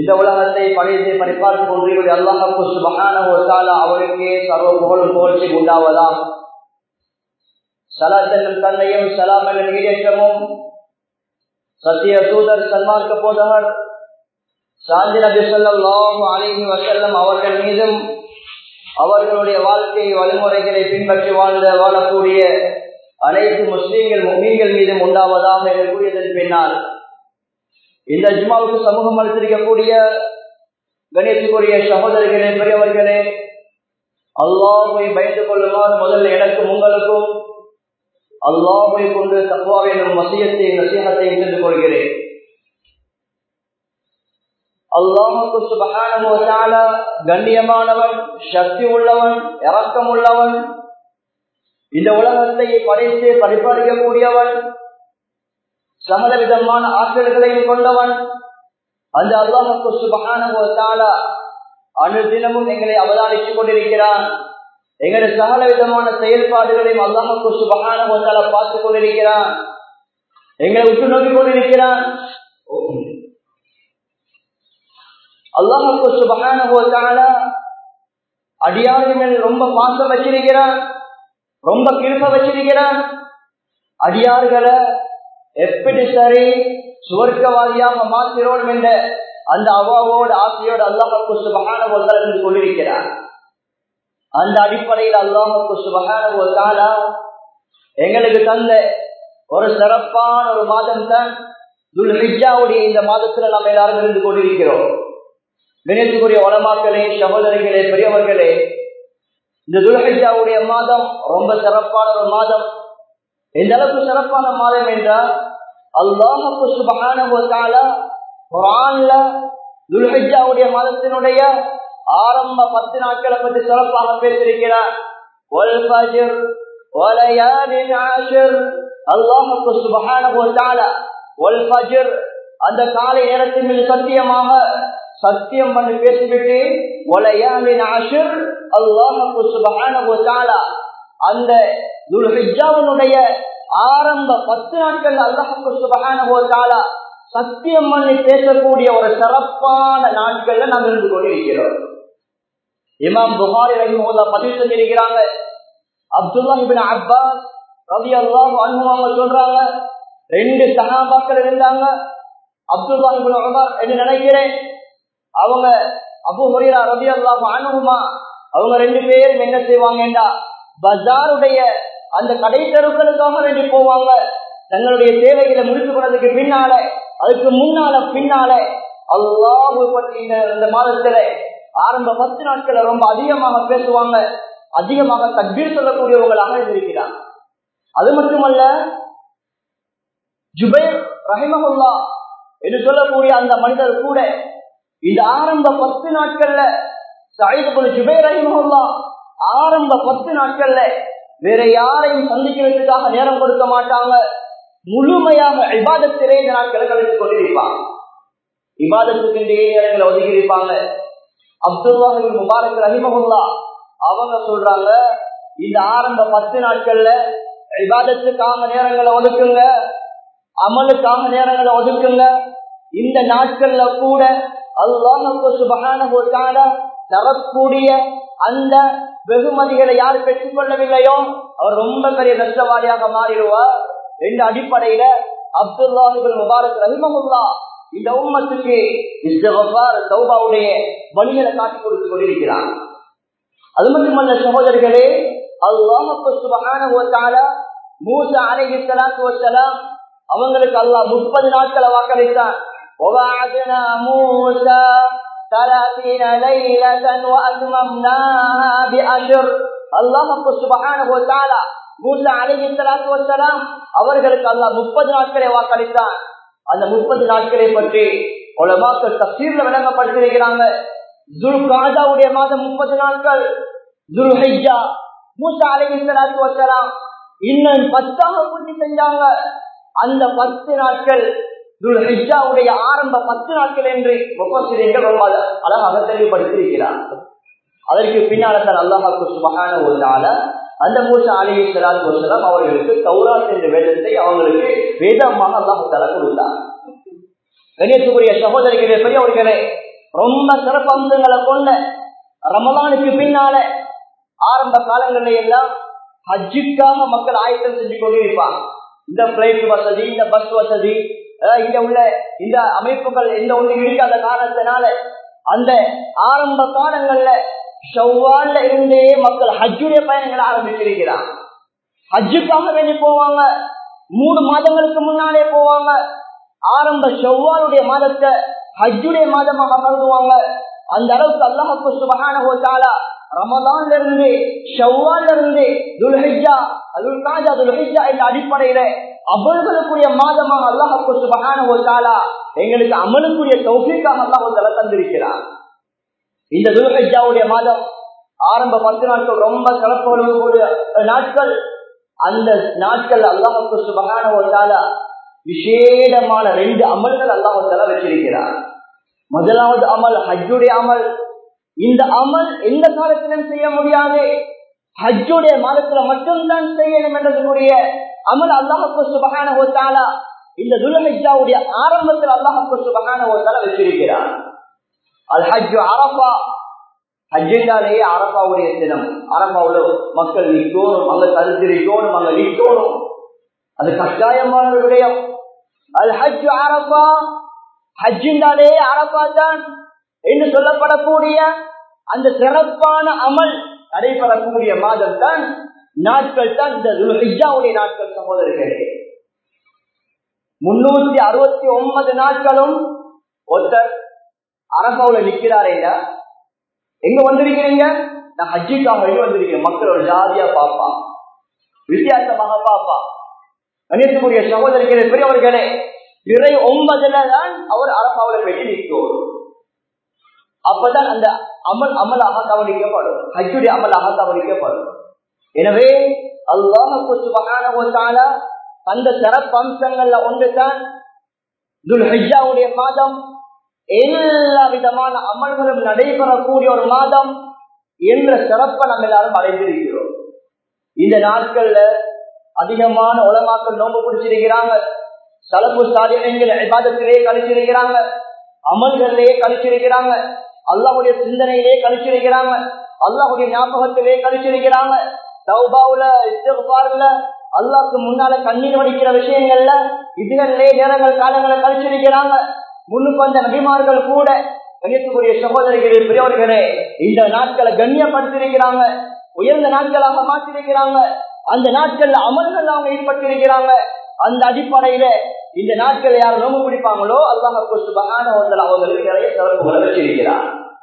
இந்த உலகத்தை படைத்து பரிபார்த்துக் கொண்டிருக்கிற அல்லாஹு சுபகான ஒரு கால அவருக்கே சர்வ புகழும் புகழ்ச்சி உண்டாவதாம் சலாத்தனும் தன்னையும் சலாம் என்னும் ஈடேற்றமும் சத்திய தூதர் சன்மார்க்க போதகர் சாந்தி நபி சொல்லாம் அலிஹி வசல்லம் அவர்கள் மீதும் அவர்களுடைய வாழ்க்கை வழிமுறைகளை பின்பற்றி வாழ்ந்த வாழக்கூடிய அனைத்து முஸ்லீம்கள் முஸ்லீம்கள் மீதும் உண்டாவதாக என்று கூறியதன் பின்னால் இந்த ஜுமாவுக்கு சமூகம் அளித்திருக்கக்கூடிய கணேசுக்குரிய சகோதரர்களே பெரியவர்களே அல்லாஹை பயந்து கொள்ளுமாறு முதல்ல எனக்கும் உங்களுக்கும் அல்லாஹை கொண்டு தக்குவாவின் மசியத்தை நசீகத்தை சென்று கொள்கிறேன் அல்லாஹுக்கு சுபகான கண்ணியமானவன் சக்தி உள்ளவன் இறக்கம் உள்ளவன் இந்த உலகத்தை படைத்து பரிபாலிக்கக்கூடியவன் சகல விதமான ஆற்றல்களையும் கொண்டவன் அந்த அல்லாஹுக்கு சுபகான அனுதினமும் எங்களை அவதானித்துக் கொண்டிருக்கிறான் எங்களுடைய சகல விதமான செயல்பாடுகளையும் அல்லாஹுக்கு சுபகான பார்த்துக் கொண்டிருக்கிறான் எங்களை உற்று நோக்கிக் கொண்டிருக்கிறான் அல்லாஹுக்கு சுபகான அடியார்கள் ரொம்ப பாசம் வச்சிருக்கிறான் ரொம்ப கிருப்ப வச்சிருக்கிறான் அடியார்களை எப்படி சரி சுவர்க்கவாதியாக மாத்திரோம் என்ற அந்த அவாவோட ஆசையோடு அல்லாஹுக்கு சுபகான ஒருத்தர் கொண்டிருக்கிறார் அந்த அடிப்படையில் அல்லாஹுக்கு சுபகான ஒரு காலா எங்களுக்கு தந்த ஒரு சிறப்பான ஒரு மாதம் தான் துல்ஹிஜாவுடைய இந்த மாதத்துல நம்ம எல்லாரும் இருந்து கொண்டிருக்கிறோம் வினத்துக்குரிய உலமாக்களே சகோதரிகளே பெரியவர்களே இந்த துல்ஹிஜாவுடைய மாதம் ரொம்ப சிறப்பான ஒரு மாதம் எந்த அளவுக்கு சிறப்பான மாதம் என்றால் அல்லாஹுக்கு சுபகான குரான்ல துல்ஹிஜாவுடைய மாதத்தினுடைய ஆரம்ப பத்து நாட்களை பற்றி சிறப்பாக பேசியிருக்கிறார் அல்லாஹுக்கு சுபகான அந்த காலை நேரத்தின் மீது சத்தியமாக சத்தியம் பண்ணி பேசிவிட்டு ஒலையாமின் ஆஷிர் அல்லாஹுக்கு சுபகான அந்த துல்ஹிஜாவுடைய ஆரம்ப பத்து நாட்கள் அல்லாஹுக்கு சுபகான சத்தியம் பண்ணி பேசக்கூடிய ஒரு சிறப்பான நாட்கள்ல நாம் இருந்து கொண்டிருக்கிறோம் இமாம் புகாரி ரஹிமோதா பதிவு செஞ்சிருக்கிறாங்க அப்துல்லா இபின் அப்பாஸ் ரவி அல்லாஹ் அனுபவங்க சொல்றாங்க ரெண்டு சகாபாக்கள் இருந்தாங்க அப்துல்லா இபின் உமர் என்று நினைக்கிறேன் அவங்க அபு ஹுரீரா ரவி அல்லாஹ் அனுபவமா அவங்க ரெண்டு பேரும் என்ன செய்வாங்கடா பஜாருடைய அந்த கடை தெருக்களுக்காக வேண்டி போவாங்க தங்களுடைய தேவைகளை முடித்து கொண்டதுக்கு பின்னால அதுக்கு முன்னால பின்னால அல்லாஹு பற்றி இந்த மாதத்துல ஆரம்ப பத்து நாட்களை ரொம்ப அதிகமாக பேசுவாங்க அதிகமாக தக்பீர் சொல்லக்கூடியவங்களாக இருக்கிறார் அது மட்டுமல்ல ஜுபைர் ரஹிமஹுல்லா என்று சொல்லக்கூடிய அந்த மனிதர் கூட இந்த ஆரம்ப பத்து நாட்கள்ல சாயிது ஜுபைர் ரஹிமஹுல்லா ஆரம்ப பத்து நாட்கள்ல வேற யாரையும் சந்திக்கிறதுக்காக நேரம் கொடுக்க மாட்டாங்க முழுமையாக இபாதத்திலே இந்த நாட்களை கழித்து கொண்டிருப்பாங்க இபாதத்துக்கு நேரங்களை ஒதுக்கி இருப்பாங்க அப்துல்லாஹின் முபாரக் ரஹிமகுல்லா அவங்க சொல்றாங்க இந்த ஆரம்ப பத்து நாட்கள்ல விவாதத்துக்காக நேரங்களை ஒதுக்குங்க அமலுக்காக நேரங்களை ஒதுக்குங்க இந்த நாட்கள்ல கூட அல்லாஹுக்கு சுபகான தரக்கூடிய அந்த வெகுமதிகளை யார் பெற்றுக் கொள்ளவில்லையோ அவர் ரொம்ப பெரிய நஷ்டவாதியாக மாறிடுவார் என்ற அடிப்படையில அப்துல்லாஹிபின் முபாரக் ரஹிமகுல்லா இந்த உம்மத்துக்கு சௌபாவுடைய வழிகளை காட்டி கொடுத்து கொண்டிருக்கிறார் அது மட்டுமல்ல சகோதரர்களே அல்லாஹுக்கு சுபகான மூசா அலைஹி ஸலாத்து வஸலாம் அவங்களுக்கு அல்லாஹ் 30 நாட்களை வாக்களித்தான் وَوَعَدْنَا مُوسَى ثَلَاثِينَ لَيْلَةً وَأَتْمَمْنَاهَا بِعَشْرٍ அல்லாஹ் சுப்ஹானஹு வ தஆலா மூசா அலைஹி ஸலாத்து வஸலாம் அவர்களுக்கு அல்லாஹ் 30 நாட்களை வாக்களித்தான் அந்த 30 நாட்களை பற்றி உலமாக்கள் தஃசீர்ல விளங்கப்படுத்தியிருக்கிறாங்க துல்காதாவுடைய மாதம் 30 நாட்கள் துல்ஹிஜ்ஜா மூசா அலைஹி ஸலாத்து வஸலாம் இன்னும் பத்தாக பூர்த்தி செஞ்சாங்க அந்த பத்து நாட்கள் துல்ஹிஜாவுடைய ஆரம்ப பத்து நாட்கள் என்று முப்பசிரியர்கள் ரொம்ப அழகாக தெளிவுபடுத்தியிருக்கிறார் அதற்கு பின்னால தான் அல்லாஹாக்கு சுபகான ஒரு நாள அந்த மூசா அலிஹி சலாத்து வசலாம் அவர்களுக்கு தௌராத் என்ற வேதத்தை அவங்களுக்கு வேதமாக அல்லாஹு தலா கொடுத்தார் கணியத்துக்குரிய சகோதரிகளே பெரியவர்களே ரொம்ப சிறப்பம்சங்களை கொண்ட ரமலானுக்கு பின்னால ஆரம்ப காலங்களில் எல்லாம் ஹஜ்ஜுக்காக மக்கள் ஆயத்தம் செஞ்சு கொண்டிருப்பாங்க இந்த பிளைட் வசதி இந்த பஸ் வசதி இங்க உள்ள இந்த அமைப்புகள் எந்த ஒன்று இருக்காத காரணத்தினால அந்த ஆரம்ப காலங்கள்ல செவ்வாழ்ல இருந்தே மக்கள் ஹஜ்ஜுடைய பயணங்களை ஆரம்பிச்சிருக்கிறார் ஹஜ்ஜுக்காக வேண்டி போவாங்க மூணு மாதங்களுக்கு முன்னாலே போவாங்க ஆரம்ப செவ்வாளுடைய மாதத்தை ஹஜ்ஜுடைய மாதமாக கருதுவாங்க அந்த அளவுக்கு அல்லாஹு சுபகான ஹோட்டாலா ரமதான்ல இருந்து ஷவ்வால்ல இருந்து துல்ஹிஜா துல்காஜா துல்ஹிஜா என்ற அடிப்படையில அமல்களுக்குரிய மாதமாக அல்லாஹு சுபகான ஹோட்டாலா எங்களுக்கு அமலுக்குரிய தௌஃபீக்காக அல்லாஹ் தந்திருக்கிறார் இந்த துல்ஹிஜாவுடைய மாதம் ஆரம்ப பத்து நாட்கள் ரொம்ப சிறப்பு நாட்கள் அந்த நாட்கள் அல்லாஹு சுபகான ஹோட்டாலா விசேடமான ரெண்டு அமல்கள் அல்லாஹால வச்சிருக்கிறார் முதலாவது அமல் ஹஜ்ஜுடைய அமல் இந்த அமல் எந்த காலத்திலும் செய்ய முடியாது ஹஜ்ஜுடைய மாதத்துல மட்டும்தான் செய்யணும் என்றதுக்குரிய அமல் அல்லாஹு சுபகான ஹோத்தாலா இந்த துல்ஹஜாவுடைய ஆரம்பத்தில் அல்லாஹு சுபகான ஹோத்தாலா வச்சிருக்கிறார் அல் ஹஜ்ஜு அரபா ஹஜ்ஜினாலேயே அரபாவுடைய தினம் அரபாவுல மக்கள் நிற்கணும் அங்க கருத்திரிக்கணும் அங்க நிற்கணும் அது கட்டாயமான ஒரு விடயம் அல் ஹஜ் அரபா ஹஜ்ஜினாலே அரபா தான் என்று சொல்லப்படக்கூடிய அந்த சிறப்பான அமல் நடைபெறக்கூடிய மாதம் தான் நாட்கள் தான் இந்த ஹிஜாவுடைய நாட்கள் சகோதரர்களே முன்னூத்தி அறுபத்தி ஒன்பது நாட்களும் ஒருத்தர் அரபாவுல நிக்கிறாரேங்க எங்க வந்திருக்கிறீங்க நான் ஹஜ்ஜிக்காக வேண்டி வந்திருக்கிறேன் மக்களோட ஜாதியா பார்ப்பான் வித்தியாசமாக பார்ப்பான் கணியத்துக்குரிய சகோதரிகளே பெரியவர்களே இறை ஒன்பதுல தான் அவர் அரபாவில போயிட்டு நிற்கும் அப்பதான் அந்த அமல் அமலாக கவனிக்கப்படும் ஹஜ்ஜுடைய அமலாக கவனிக்கப்படும் எனவே அல்லாஹால அந்த சிறப்பு அம்சங்கள்ல ஒன்றுதான் துல் ஹிஜாவுடைய மாதம் எல்லா விதமான அமல்களும் நடைபெறக்கூடிய ஒரு மாதம் என்ற சிறப்பை நம்ம எல்லாரும் அடைந்திருக்கிறோம் இந்த நாட்கள்ல அதிகமான உலமாக்கள் நோம்பு பிடிச்சிருக்கிறாங்க சலப்பு சாதியங்கள் விவாதத்திலேயே கழிச்சிருக்கிறாங்க அமல்களிலேயே கழிச்சிருக்கிறாங்க அல்லாஹுடைய சிந்தனையிலே கழிச்சிருக்கிறாங்க அல்லாஹுடைய ஞாபகத்திலே கழிச்சிருக்கிறாங்க சௌபாவுல இஸ்திஃபார்ல அல்லாஹ்க்கு முன்னால கண்ணீர் வடிக்கிற விஷயங்கள்ல இதுகளிலே நேரங்கள் காலங்களை கழிச்சிருக்கிறாங்க முன்னுக்கு வந்த நபிமார்கள் கூட கணியத்துக்குரிய சகோதரிகளே பெரியவர்களே இந்த நாட்களை கண்ணியப்படுத்திருக்கிறாங்க உயர்ந்த நாட்களாக மாற்றிருக்கிறாங்க அந்த நாட்கள்ல அமல்கள் அவங்க ஈடுபட்டிருக்கிறாங்க அந்த அடிப்படையில இந்த நாட்கள் யார் நோம்பு பிடிப்பாங்களோ அல்லாஹ் சுபகான அவங்களுக்கு நிறைய சிறப்புகளை வச்சிருக்கிறார்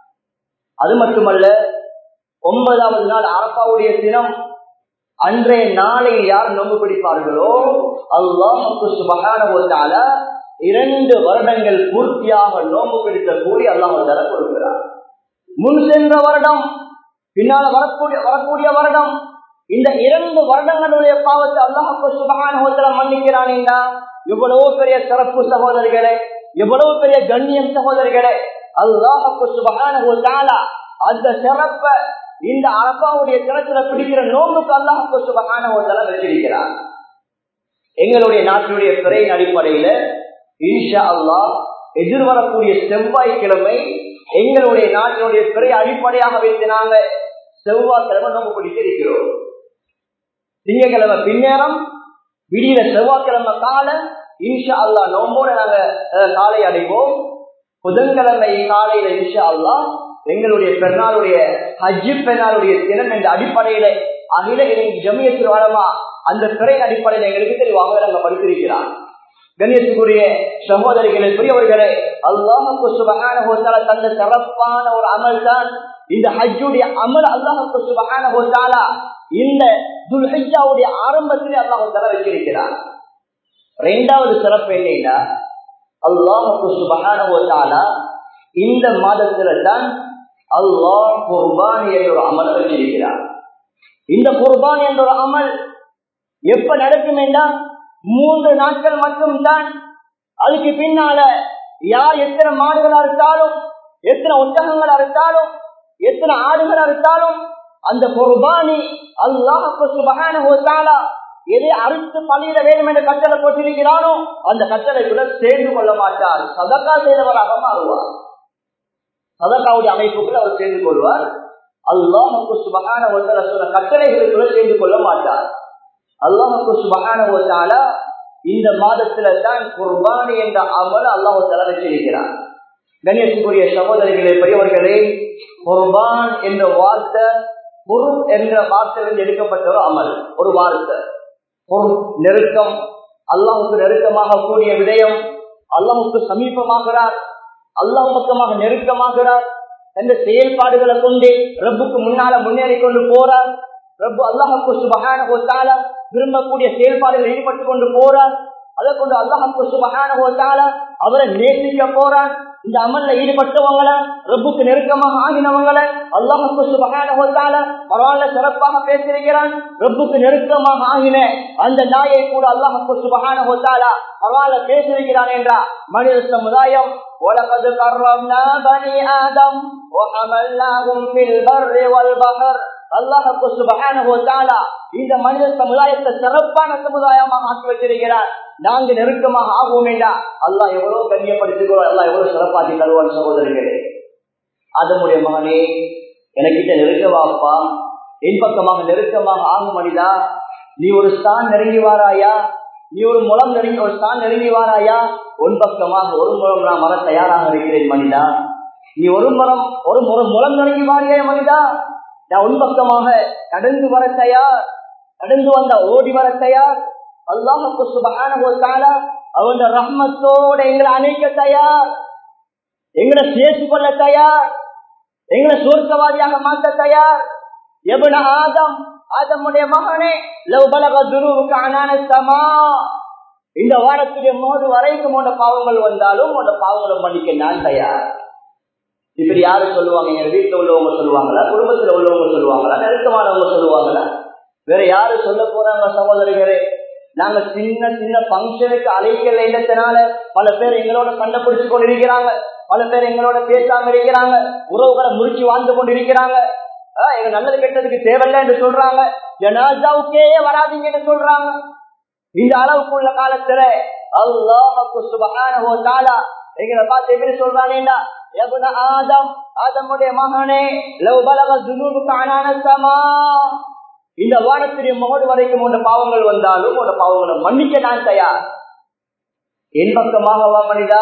அது மட்டுமல்ல ஒன்பதாவது நாள் அரப்பாவுடைய தினம் அன்றைய நாளில் யார் நோம்பு பிடிப்பார்களோ அல்லாஹுக்கு சுபகான இரண்டு வருடங்கள் பூர்த்தியாக நோம்பு பிடித்த கூடி அல்லாஹால கொடுக்கிறார் முன் சென்ற வருடம் பின்னால வரக்கூடிய வரக்கூடிய வருடம் இந்த இரண்டு வருடங்களுடைய பாவத்தை அல்லாஹு சுபகான மன்னிக்கிறானேண்டா எவ்வளவு பெரிய சிறப்பு சகோதரிகளே எவ்வளவு பெரிய கண்ணியம் சகோதரிகளே அல்லாஹு சுபகான அந்த சிறப்ப இந்த அரப்பாவுடைய தினத்துல பிடிக்கிற நோம்புக்கு அல்லாஹு சுபகான வச்சிருக்கிறார் எங்களுடைய நாட்டினுடைய துறையின் அடிப்படையில ஈஷா அல்லாஹ் எதிர்வரக்கூடிய செவ்வாய்க்கிழமை எங்களுடைய நாட்டினுடைய துறை அடிப்படையாக வைத்து நாங்க செவ்வாய்க்கிழமை நோம்பு பிடித்து இருக்கிறோம் திங்கக்கிழமை பின்னேரம் விடியில செவ்வாய்க்கிழமை கால இன்ஷா அல்லா நோம்போட நாங்க காலை அடைவோம் புதன்கிழமை காலையில இன்ஷா அல்லா எங்களுடைய பெருநாளுடைய ஹஜ்ஜு பெருநாளுடைய தினம் என்ற அடிப்படையில அகில ஜமியத்தில் வரமா அந்த துறை அடிப்படையில் எங்களுக்கு தெளிவாக நாங்கள் படித்திருக்கிறார் கண்ணியத்துக்குரிய சகோதரிகளே பெரியவர்களே அல்லாஹுக்கு சுபகான தந்த சிறப்பான ஒரு அமல் தான் இந்த ஹஜ்ஜுடைய அமல் அல்லாஹுக்கு சுபகான இந்த துல்ஹிஜாவுடைய ஆரம்பத்திலே அல்லாஹு தர வச்சிருக்கிறார் இரண்டாவது சிறப்பு என்னன்னா அல்லாஹுக்கு சுபகான இந்த மாதத்துல தான் அல்லாஹ் குர்பான் என்ற ஒரு அமல் வச்சிருக்கிறார் இந்த குர்பான் என்ற ஒரு அமல் எப்ப நடக்கும் என்றால் மூன்று நாட்கள் மட்டும் தான் அதுக்கு பின்னால யார் எத்தனை மாடுகளா இருந்தாலும் எத்தனை ஒட்டகங்களா இருந்தாலும் எத்தனை ஆடுகளா இருந்தாலும் அந்த குர்பானி அல்லாஹுக்கு சுபகான எதை அறுத்து பணியிட வேண்டும் என்ற கட்டளை போட்டிருக்கிறானோ அந்த கட்டளைக்குள்ள சேர்ந்து கொள்ள மாட்டார் சதக்கா செய்தவராக மாறுவார் சதக்காவுடைய அமைப்புக்குள் அவர் சேர்ந்து கொள்வார் அல்லாஹுக்கு சுபகான ஒருத்தர சொன்ன கட்டளைகளுக்குள்ள சேர்ந்து கொள்ள மாட்டார் அல்லாஹுக்கு சுபகான ஒருத்தால இந்த மாதத்துல தான் குர்பானி என்ற அமல் அல்லாஹு தலா வச்சிருக்கிறார் கணேசனுக்குரிய சகோதரிகளே பெரியவர்களே குர்பான் என்ற வார்த்தை குரு என்ற வார்த்தையிலிருந்து எடுக்கப்பட்ட ஒரு அமல் ஒரு வார்த்தை ஒரு நெருக்கம் அல்லாஹுக்கு நெருக்கமாக கூடிய விடயம் அல்லாஹுக்கு சமீபமாகிறார் அல்லாஹ் பக்கமாக நெருக்கமாகிறார் என்ற செயல்பாடுகளை கொண்டு ரப்புக்கு முன்னால முன்னேறி கொண்டு போறார் ரப்பு அல்லாஹுக்கு சுபகான போத்தால விரும்பக்கூடிய செயல்பாடுகள் ஈடுபட்டு கொண்டு போறார் அதை கொண்டு அல்லாஹுக்கு சுபகான போத்தால அவரை நேசிக்க போறான் இந்த அமல்ல ஈடுபட்டவங்கள ரப்புக்கு நெருக்கமாக ஆகினவங்கள அல்லாஹுக்கு சுபகான போத்தால பரவாயில்ல சிறப்பாக பேசியிருக்கிறான் ரப்புக்கு நெருக்கமாக ஆகின அந்த நாயை கூட அல்லாஹுக்கு சுபகான போத்தாலா பரவாயில்ல பேசியிருக்கிறான் என்றா மனித சமுதாயம் ولقد كرمنا بني آدم وحملناهم في البر والبحر அல்லாஹு சுபஹானஹு தஆலா இந்த மனித சமுதாயத்தை சிறப்பான சமுதாயமாக ஆக்கி வச்சிருக்கிறார் நாங்க நெருக்கமாக ஆகுவோம் என்றா அல்லாஹ் எவ்வளவு கண்ணியப்படுத்திக்கிறோம் அல்லாஹ் எவ்வளவு சிறப்பாக்கி தருவான் சகோதரர்களே அதனுடைய மகனே எனக்கிட்ட நெருக்கவாப்பா என் பக்கமாக நெருக்கமாக ஆகும் மனிதா நீ ஒரு ஸ்தான் நெருங்கி வாராயா நீ ஒரு முளம் நெருங்கி ஒரு ஸ்தான் நெருங்கி வாராயா உன் பக்கமாக ஒரு முறம் நான் வர தயாராக இருக்கிறேன் மனிதா நீ ஒரு மரம் ஒரு முறை முளம் நெருங்கி வாரியா மனிதா நான் உன் பக்கமாக கடந்து வர தயார் கடந்து வந்த ஓடி வர தயார் அல்லாஹுக்கு சுபகான ஒரு கால அவன் ரஹ்மத்தோட எங்களை அணைக்க தயார் எங்களை சேர்த்து கொள்ள தயார் எங்களை சுருக்கவாதியாக மாற்ற தயார் எவன ஆதம் ஆதமுடைய மகனே லவ் பலக துருவுக்கு அனான சமா இந்த வாரத்துடைய மோது வரைக்கும் உன்ன பாவங்கள் வந்தாலும் உன்ன பாவங்களை மன்னிக்க நான் தயார் இப்படி யாரு சொல்லுவாங்க எங்க வீட்டுல உள்ளவங்க சொல்லுவாங்களா குடும்பத்துல உள்ளவங்க சொல்லுவாங்களா நெருக்கமானவங்க சொல்லுவாங்களா வேற யாரு சொல்ல போறாங்க சகோதரிகளே நாங்க சின்ன சின்ன பங்கனுக்கு அழைக்கல இல்லத்தினால பல பேர் எங்களோட சண்டை பிடிச்சு கொண்டு இருக்கிறாங்க பல பேர் எங்களோட பேசாம இருக்கிறாங்க உறவுகளை முறிச்சு வாழ்ந்து கொண்டு இருக்கிறாங்க எங்க நல்லது கெட்டதுக்கு தேவையில்லை என்று சொல்றாங்க ஜனாஜாவுக்கே வராதிங்கன்னு சொல்றாங்க இந்த அளவுக்குள்ள காலத்துல அல்லாஹு சுபஹானஹு தஆலா எங்களை பார்த்து எப்படி சொல்றானேடா எபுன ஆதம் ஆதமுடைய மகனே லவ் பலக ஜுனூபுக்கு அனான சமா இந்த வாரத்துடைய முகடு வரைக்கும் உண்ட பாவங்கள் வந்தாலும் உண்ட பாவங்களை மன்னிக்க நான் தயார் என் பக்கமாகவா மனிதா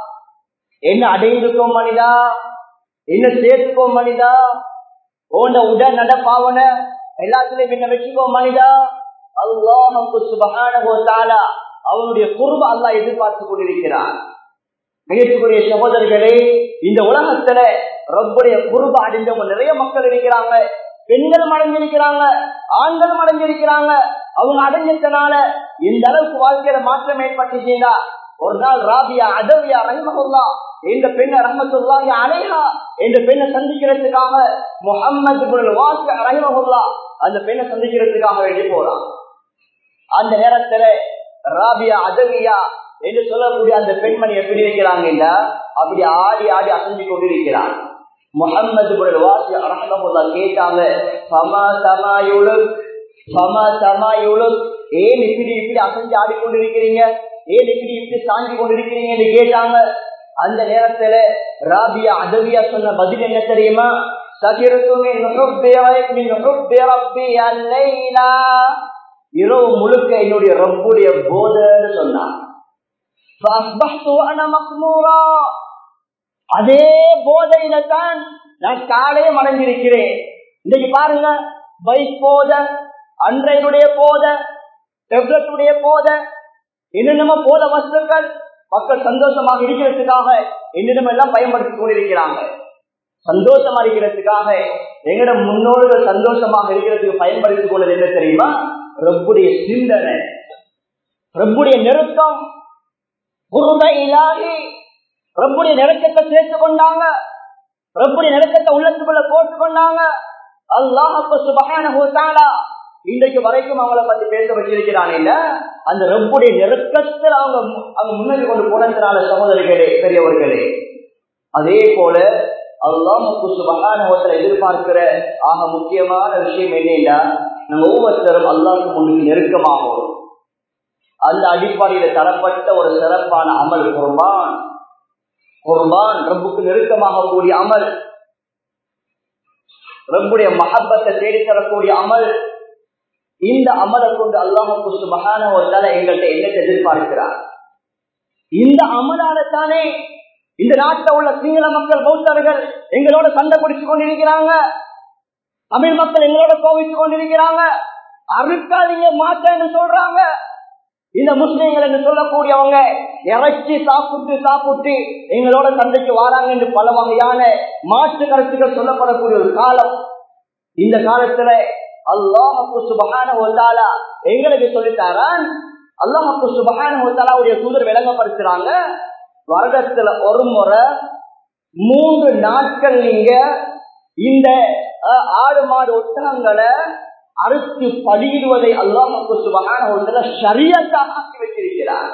என்ன அடைந்திருக்கோம் மனிதா என்ன சேர்த்துக்கோம் மனிதா உண்ட உடல் நட பாவன எல்லாத்திலையும் என்ன வச்சுக்கோ மனிதா அல்லாஹு சுபகான அவனுடைய குருப அல்லா எதிர்பார்த்து கொண்டிருக்கிறான் நிகழ்ச்சிக்குரிய சகோதரர்களே இந்த உலகத்துல ரப்புடைய குருப அடைந்தவங்க நிறைய மக்கள் இருக்கிறாங்க பெண்களும் அடைஞ்சிருக்கிறாங்க ஆண்களும் அடைஞ்சிருக்கிறாங்க அவங்க அடைஞ்சதுனால இந்த அளவுக்கு வாழ்க்கையில மாற்றம் ஏற்பட்டுச்சுன்னா ஒரு நாள் ராபியா அதவியா ரஹமகுல்லா இந்த பெண்ணை ரஹமத்துல்லாஹி அலைஹா இந்த பெண்ணை சந்திக்கிறதுக்காக முகம்மது வாசி ரஹமகுல்லா அந்த பெண்ணை சந்திக்கிறதுக்காக வேண்டி போறான் அந்த நேரத்துல ராபியா அதவியா என்று சொல்லக்கூடிய அந்த பெண்மணி எப்படி இருக்கிறாங்க அப்படி ஆடி ஆடி அசைஞ்சு கொண்டிருக்கிறான் முகம்மது வாசி அரசமுல்லா கேட்டாங்க சமா சமாயுழு சமா சமாயுழு ஏன் இப்படி இப்படி அசைஞ்சு ஆடிக்கொண்டிருக்கிறீங்க ஏன் இப்படி இப்படி சாஞ்சி கொண்டிருக்கிறீங்கன்னு கேட்டாங்க அந்த நேரத்துல ராபியா அதவியா சொன்ன பதில் என்ன தெரியுமா இரவு முழுக்க என்னுடைய ரப்புடைய போதன்னு சொன்னான் அதே போதையில தான் நான் காலையும் அடைஞ்சிருக்கிறேன் இன்னைக்கு பாருங்க பைக் போத அன்றையனுடைய போத டெப்லெட்டுடைய போத என்னென்னமோ போத வஸ்துக்கள் மக்கள் சந்தோஷமாக இருக்கிறதுக்காக என்னிடம் எல்லாம் பயன்படுத்திக் கொண்டிருக்கிறாங்க சந்தோஷமா இருக்கிறதுக்காக எங்கட முன்னோர்கள் சந்தோஷமாக இருக்கிறதுக்கு பயன்படுத்திக் கொள்வது என்ன தெரியுமா ரப்புடைய சிந்தனை ரப்புடைய நெருக்கம் இலாகி ரப்புடைய நெருக்கத்தை சேர்த்து கொண்டாங்க ரப்புடைய நெருக்கத்தை உள்ளத்துக்குள்ள போட்டு கொண்டாங்க அல்லாஹப்பு சுபகான இன்றைக்கு வரைக்கும் அவங்கள பத்தி பேச வச்சிருக்கிறான் இல்ல அந்த ரப்புடைய நெருக்கத்தில் அவங்க அவங்க முன்னேறி கொண்டு போனதுனால சகோதரிகளே பெரியவர்களே அதே போல அல்லாஹுக்கு சுபகான எதிர்பார்க்கிற ஆக முக்கியமான விஷயம் என்னன்னா நம்ம ஒவ்வொருத்தரும் அல்லாஹுக்கு முன்னுக்கு நெருக்கமாகும் அந்த அடிப்படையில தரப்பட்ட ஒரு சிறப்பான அமல் குர்பான் குர்பான் ரப்புக்கு நெருக்கமாக கூடிய அமல் ரப்புடைய மஹப்பத்தை தேடி தரக்கூடிய அமல் இந்த அமலை கொண்டு அல்லாஹுக்கு சுபகான ஒருத்தால எங்கள்கிட்ட என்ன எதிர்பார்க்கிறார் இந்த அமலால தானே இந்த நாட்டில் உள்ள சிங்கள மக்கள் பௌத்தர்கள் எங்களோட சண்டை பிடிச்சு கொண்டிருக்கிறாங்க தமிழ் மக்கள் எங்களோட கோவிச்சு கொண்டிருக்கிறாங்க அறுக்காதீங்க மாட்டேன்னு சொல்றாங்க இந்த முஸ்லீம்கள் என்று சொல்லக்கூடியவங்க இறைச்சி சாப்பிட்டு சாப்பிட்டு எங்களோட சண்டைக்கு வராங்க என்று பல வகையான மாற்று கருத்துக்கள் சொல்லப்படக்கூடிய ஒரு காலம் இந்த காலத்துல அல்லாஹு சுபகான ஒத்தாலா எங்களுக்கு சொல்லித்தாரான் அல்லாஹு சுபகான ஒத்தாலாவுடைய தூதர் விளங்கப்படுத்துறாங்க வருடத்துல ஒரு முறை மூன்று நாட்கள் நீங்க இந்த ஆடு மாடு ஒட்டகங்களை அறுத்து பலியிடுவதை அல்லாஹு சுபகான ஒருத்தல சரியத்தாக ஆக்கி வச்சிருக்கிறார்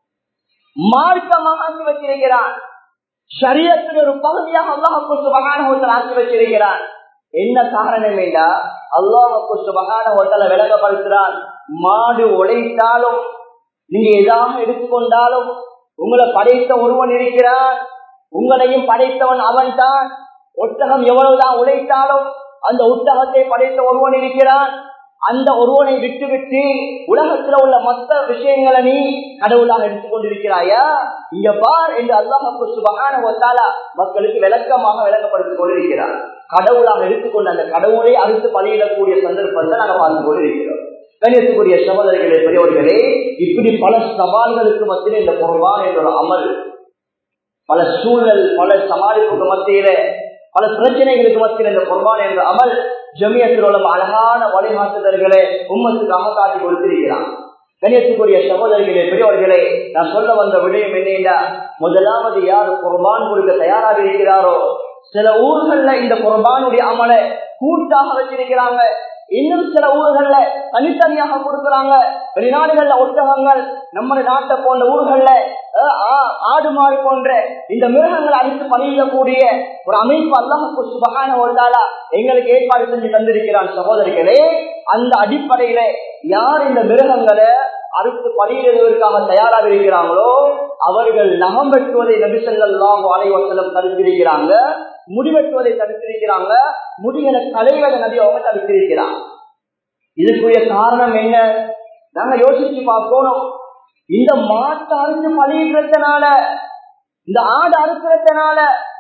மார்க்கமாக ஆக்கி வச்சிருக்கிறான் சரியத்தின் ஒரு பகுதியாக அல்லாஹு சுபகான ஒருத்தர் ஆக்கி வச்சிருக்கிறான் என்ன காரணம் என்றா அல்லாஹுக்கு சுபகான ஒருத்தல விளங்கப்படுத்துறான் மாடு உழைத்தாலும் நீங்க எதாக எடுத்துக்கொண்டாலும் உங்களை படைத்த ஒருவன் இருக்கிறான் உங்களையும் படைத்தவன் அவன் தான் ஒட்டகம் எவ்வளவுதான் உழைத்தாலும் அந்த ஒட்டகத்தை படைத்த ஒருவன் இருக்கிறான் அந்த ஒருவனை விட்டு விட்டு உலகத்துல உள்ள மற்ற விஷயங்களை நீ கடவுளாக எடுத்துக்கொண்டிருக்கிறாயா இங்க பார் என்று அல்லாஹு சுபகான ஒத்தாலா மக்களுக்கு விளக்கமாக விளக்கப்படுத்திக் கொண்டிருக்கிறார் கடவுளாக எடுத்துக்கொண்டு அந்த கடவுளை அறுத்து பலியிடக்கூடிய சந்தர்ப்பத்தை நாங்கள் பார்த்து கொண்டிருக்கிறோம் கணியத்துக்குரிய சகோதரிகளே பெரியவர்களே இப்படி பல சவால்களுக்கு மத்தியில் இந்த குர்பான் என்ற ஒரு அமல் பல சூழல் பல சமாளிப்புக்கு மத்தியில பல பிரச்சனைகளுக்கு மத்தியில் இந்த குர்பான் என்ற அமல் ஜமியத்தில் உள்ள அழகான வழிகாட்டுதல்களை உம்மத்துக்காக காட்டி கொடுத்திருக்கிறான் கணியத்துக்குரிய சகோதரிகளே பெரியவர்களே நான் சொல்ல வந்த விடயம் என்னென்றா முதலாவது யார் குர்பான் கொடுக்க தயாராக இருக்கிறாரோ சில ஊர்கள்ல இந்த குர்பானுடைய அமலை கூட்டாக வச்சிருக்கிறாங்க இன்னும் சில ஊர்கள்ல தனித்தனியாக கொடுக்கிறாங்க வெளிநாடுகள்ல ஒட்டகங்கள் நம்ம நாட்டை போன்ற ஊர்கள்ல ஆடு மாடு போன்ற இந்த மிருகங்களை அடித்து பணியிடக்கூடிய ஒரு அமைப்பு அல்லாஹுக்கு சுபகான ஒருதாலா எங்களுக்கு ஏற்பாடு செஞ்சு தந்திருக்கிறான் சகோதரிகளே அந்த அடிப்படையில யார் இந்த மிருகங்களை அறுத்து பணியிடுவதற்காக தயாராக இருக்கிறாங்களோ அவர்கள் நகம் வெட்டுவதை நபிசல்லாம் வாழைவசலம் தடுத்திருக்கிறாங்க முடிவெட்டுவதை தடுத்திருக்கிறாங்க முடிகளை கலைவதை நபி அவங்க தடுத்திருக்கிறாங்க இதுக்குரிய காரணம் என்ன நாங்க யோசிச்சு பார்க்கணும் இந்த மாட்டை அறுத்து பழியிடுறதுனால இந்த ஆடு அறுக்கிறதுனால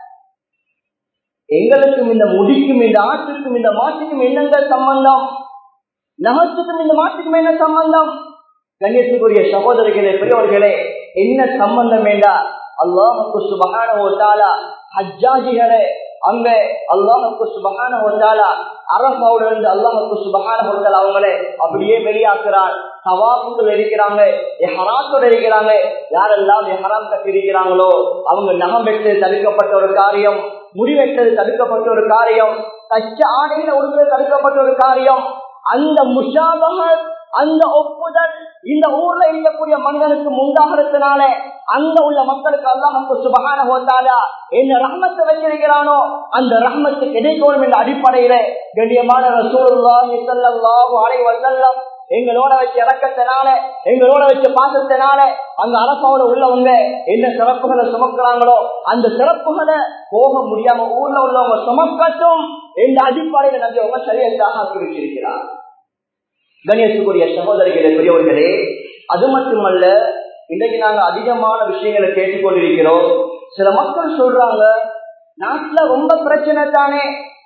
எங்களுக்கும் இந்த முடிக்கும் இந்த ஆட்டுக்கும் இந்த மாட்டுக்கும் என்னங்க சம்பந்தம் நகத்துக்கும் இந்த மாட்டுக்கும் என்ன சம்பந்தம் கண்ணியத்துக்குரிய சகோதரிகளே பெரியவர்களே என்ன சம்பந்தம் வேண்டா அல்லாஹுக்கு சுபகான ஓட்டாலா ஹஜ்ஜாஜிகளே அங்க அல்லாஹுக்கு சுபகான ஓட்டாலா அரபாவோட இருந்து அல்லாஹுக்கு சுபகான ஹோட்டல் அவங்களே அப்படியே வெளியாக்குறான் சவாபுகள் இருக்கிறாங்க ஹராத்தோட இருக்கிறாங்க யாரெல்லாம் ஹராம் கட்டி இருக்கிறாங்களோ அவங்க நகம் வெட்டு தடுக்கப்பட்ட ஒரு காரியம் முடிவெட்டது தடுக்கப்பட்ட ஒரு காரியம் தச்ச ஆடையில உடுவது தடுக்கப்பட்ட ஒரு காரியம் அந்த முஷாபக அந்த ஒப்புதல் இந்த ஊர்ல இருக்கக்கூடிய மனிதனுக்கு உண்டாகிறதுனால அங்க உள்ள மக்களுக்கு அல்லாஹுக்கு சுபகான ஹோத்தாலா என்ன ரஹ்மத்தை வச்சிருக்கிறானோ அந்த ரஹ்மத்து கிடைக்கணும் என்ற அடிப்படையில கண்ணியமான ரசூலுல்லாஹி ஸல்லல்லாஹு அலைஹி வஸல்லம் எங்களோட வச்ச இறக்கத்தினால எங்களோட வச்ச பாசத்தினால அங்க அரசாவோட உள்ளவங்க என்ன சிறப்புகளை சுமக்கிறாங்களோ அந்த சிறப்புகளை போக முடியாம ஊர்ல உள்ளவங்க சுமக்கட்டும் என்ற அடிப்படையில நம்பி அவங்க சரியத்தாக ஆக்கி வச்சிருக்கிறார் கணேசுக்குரிய சகோதரிகளே பெரியவர்களே அது மட்டுமல்ல இன்னைக்கு நாங்க அதிகமான விஷயங்களை கேட்டுக்கொண்டிருக்கிறோம் சில மக்கள் சொல்றாங்க நாட்டுல ரொம்ப பிரச்சனை தானே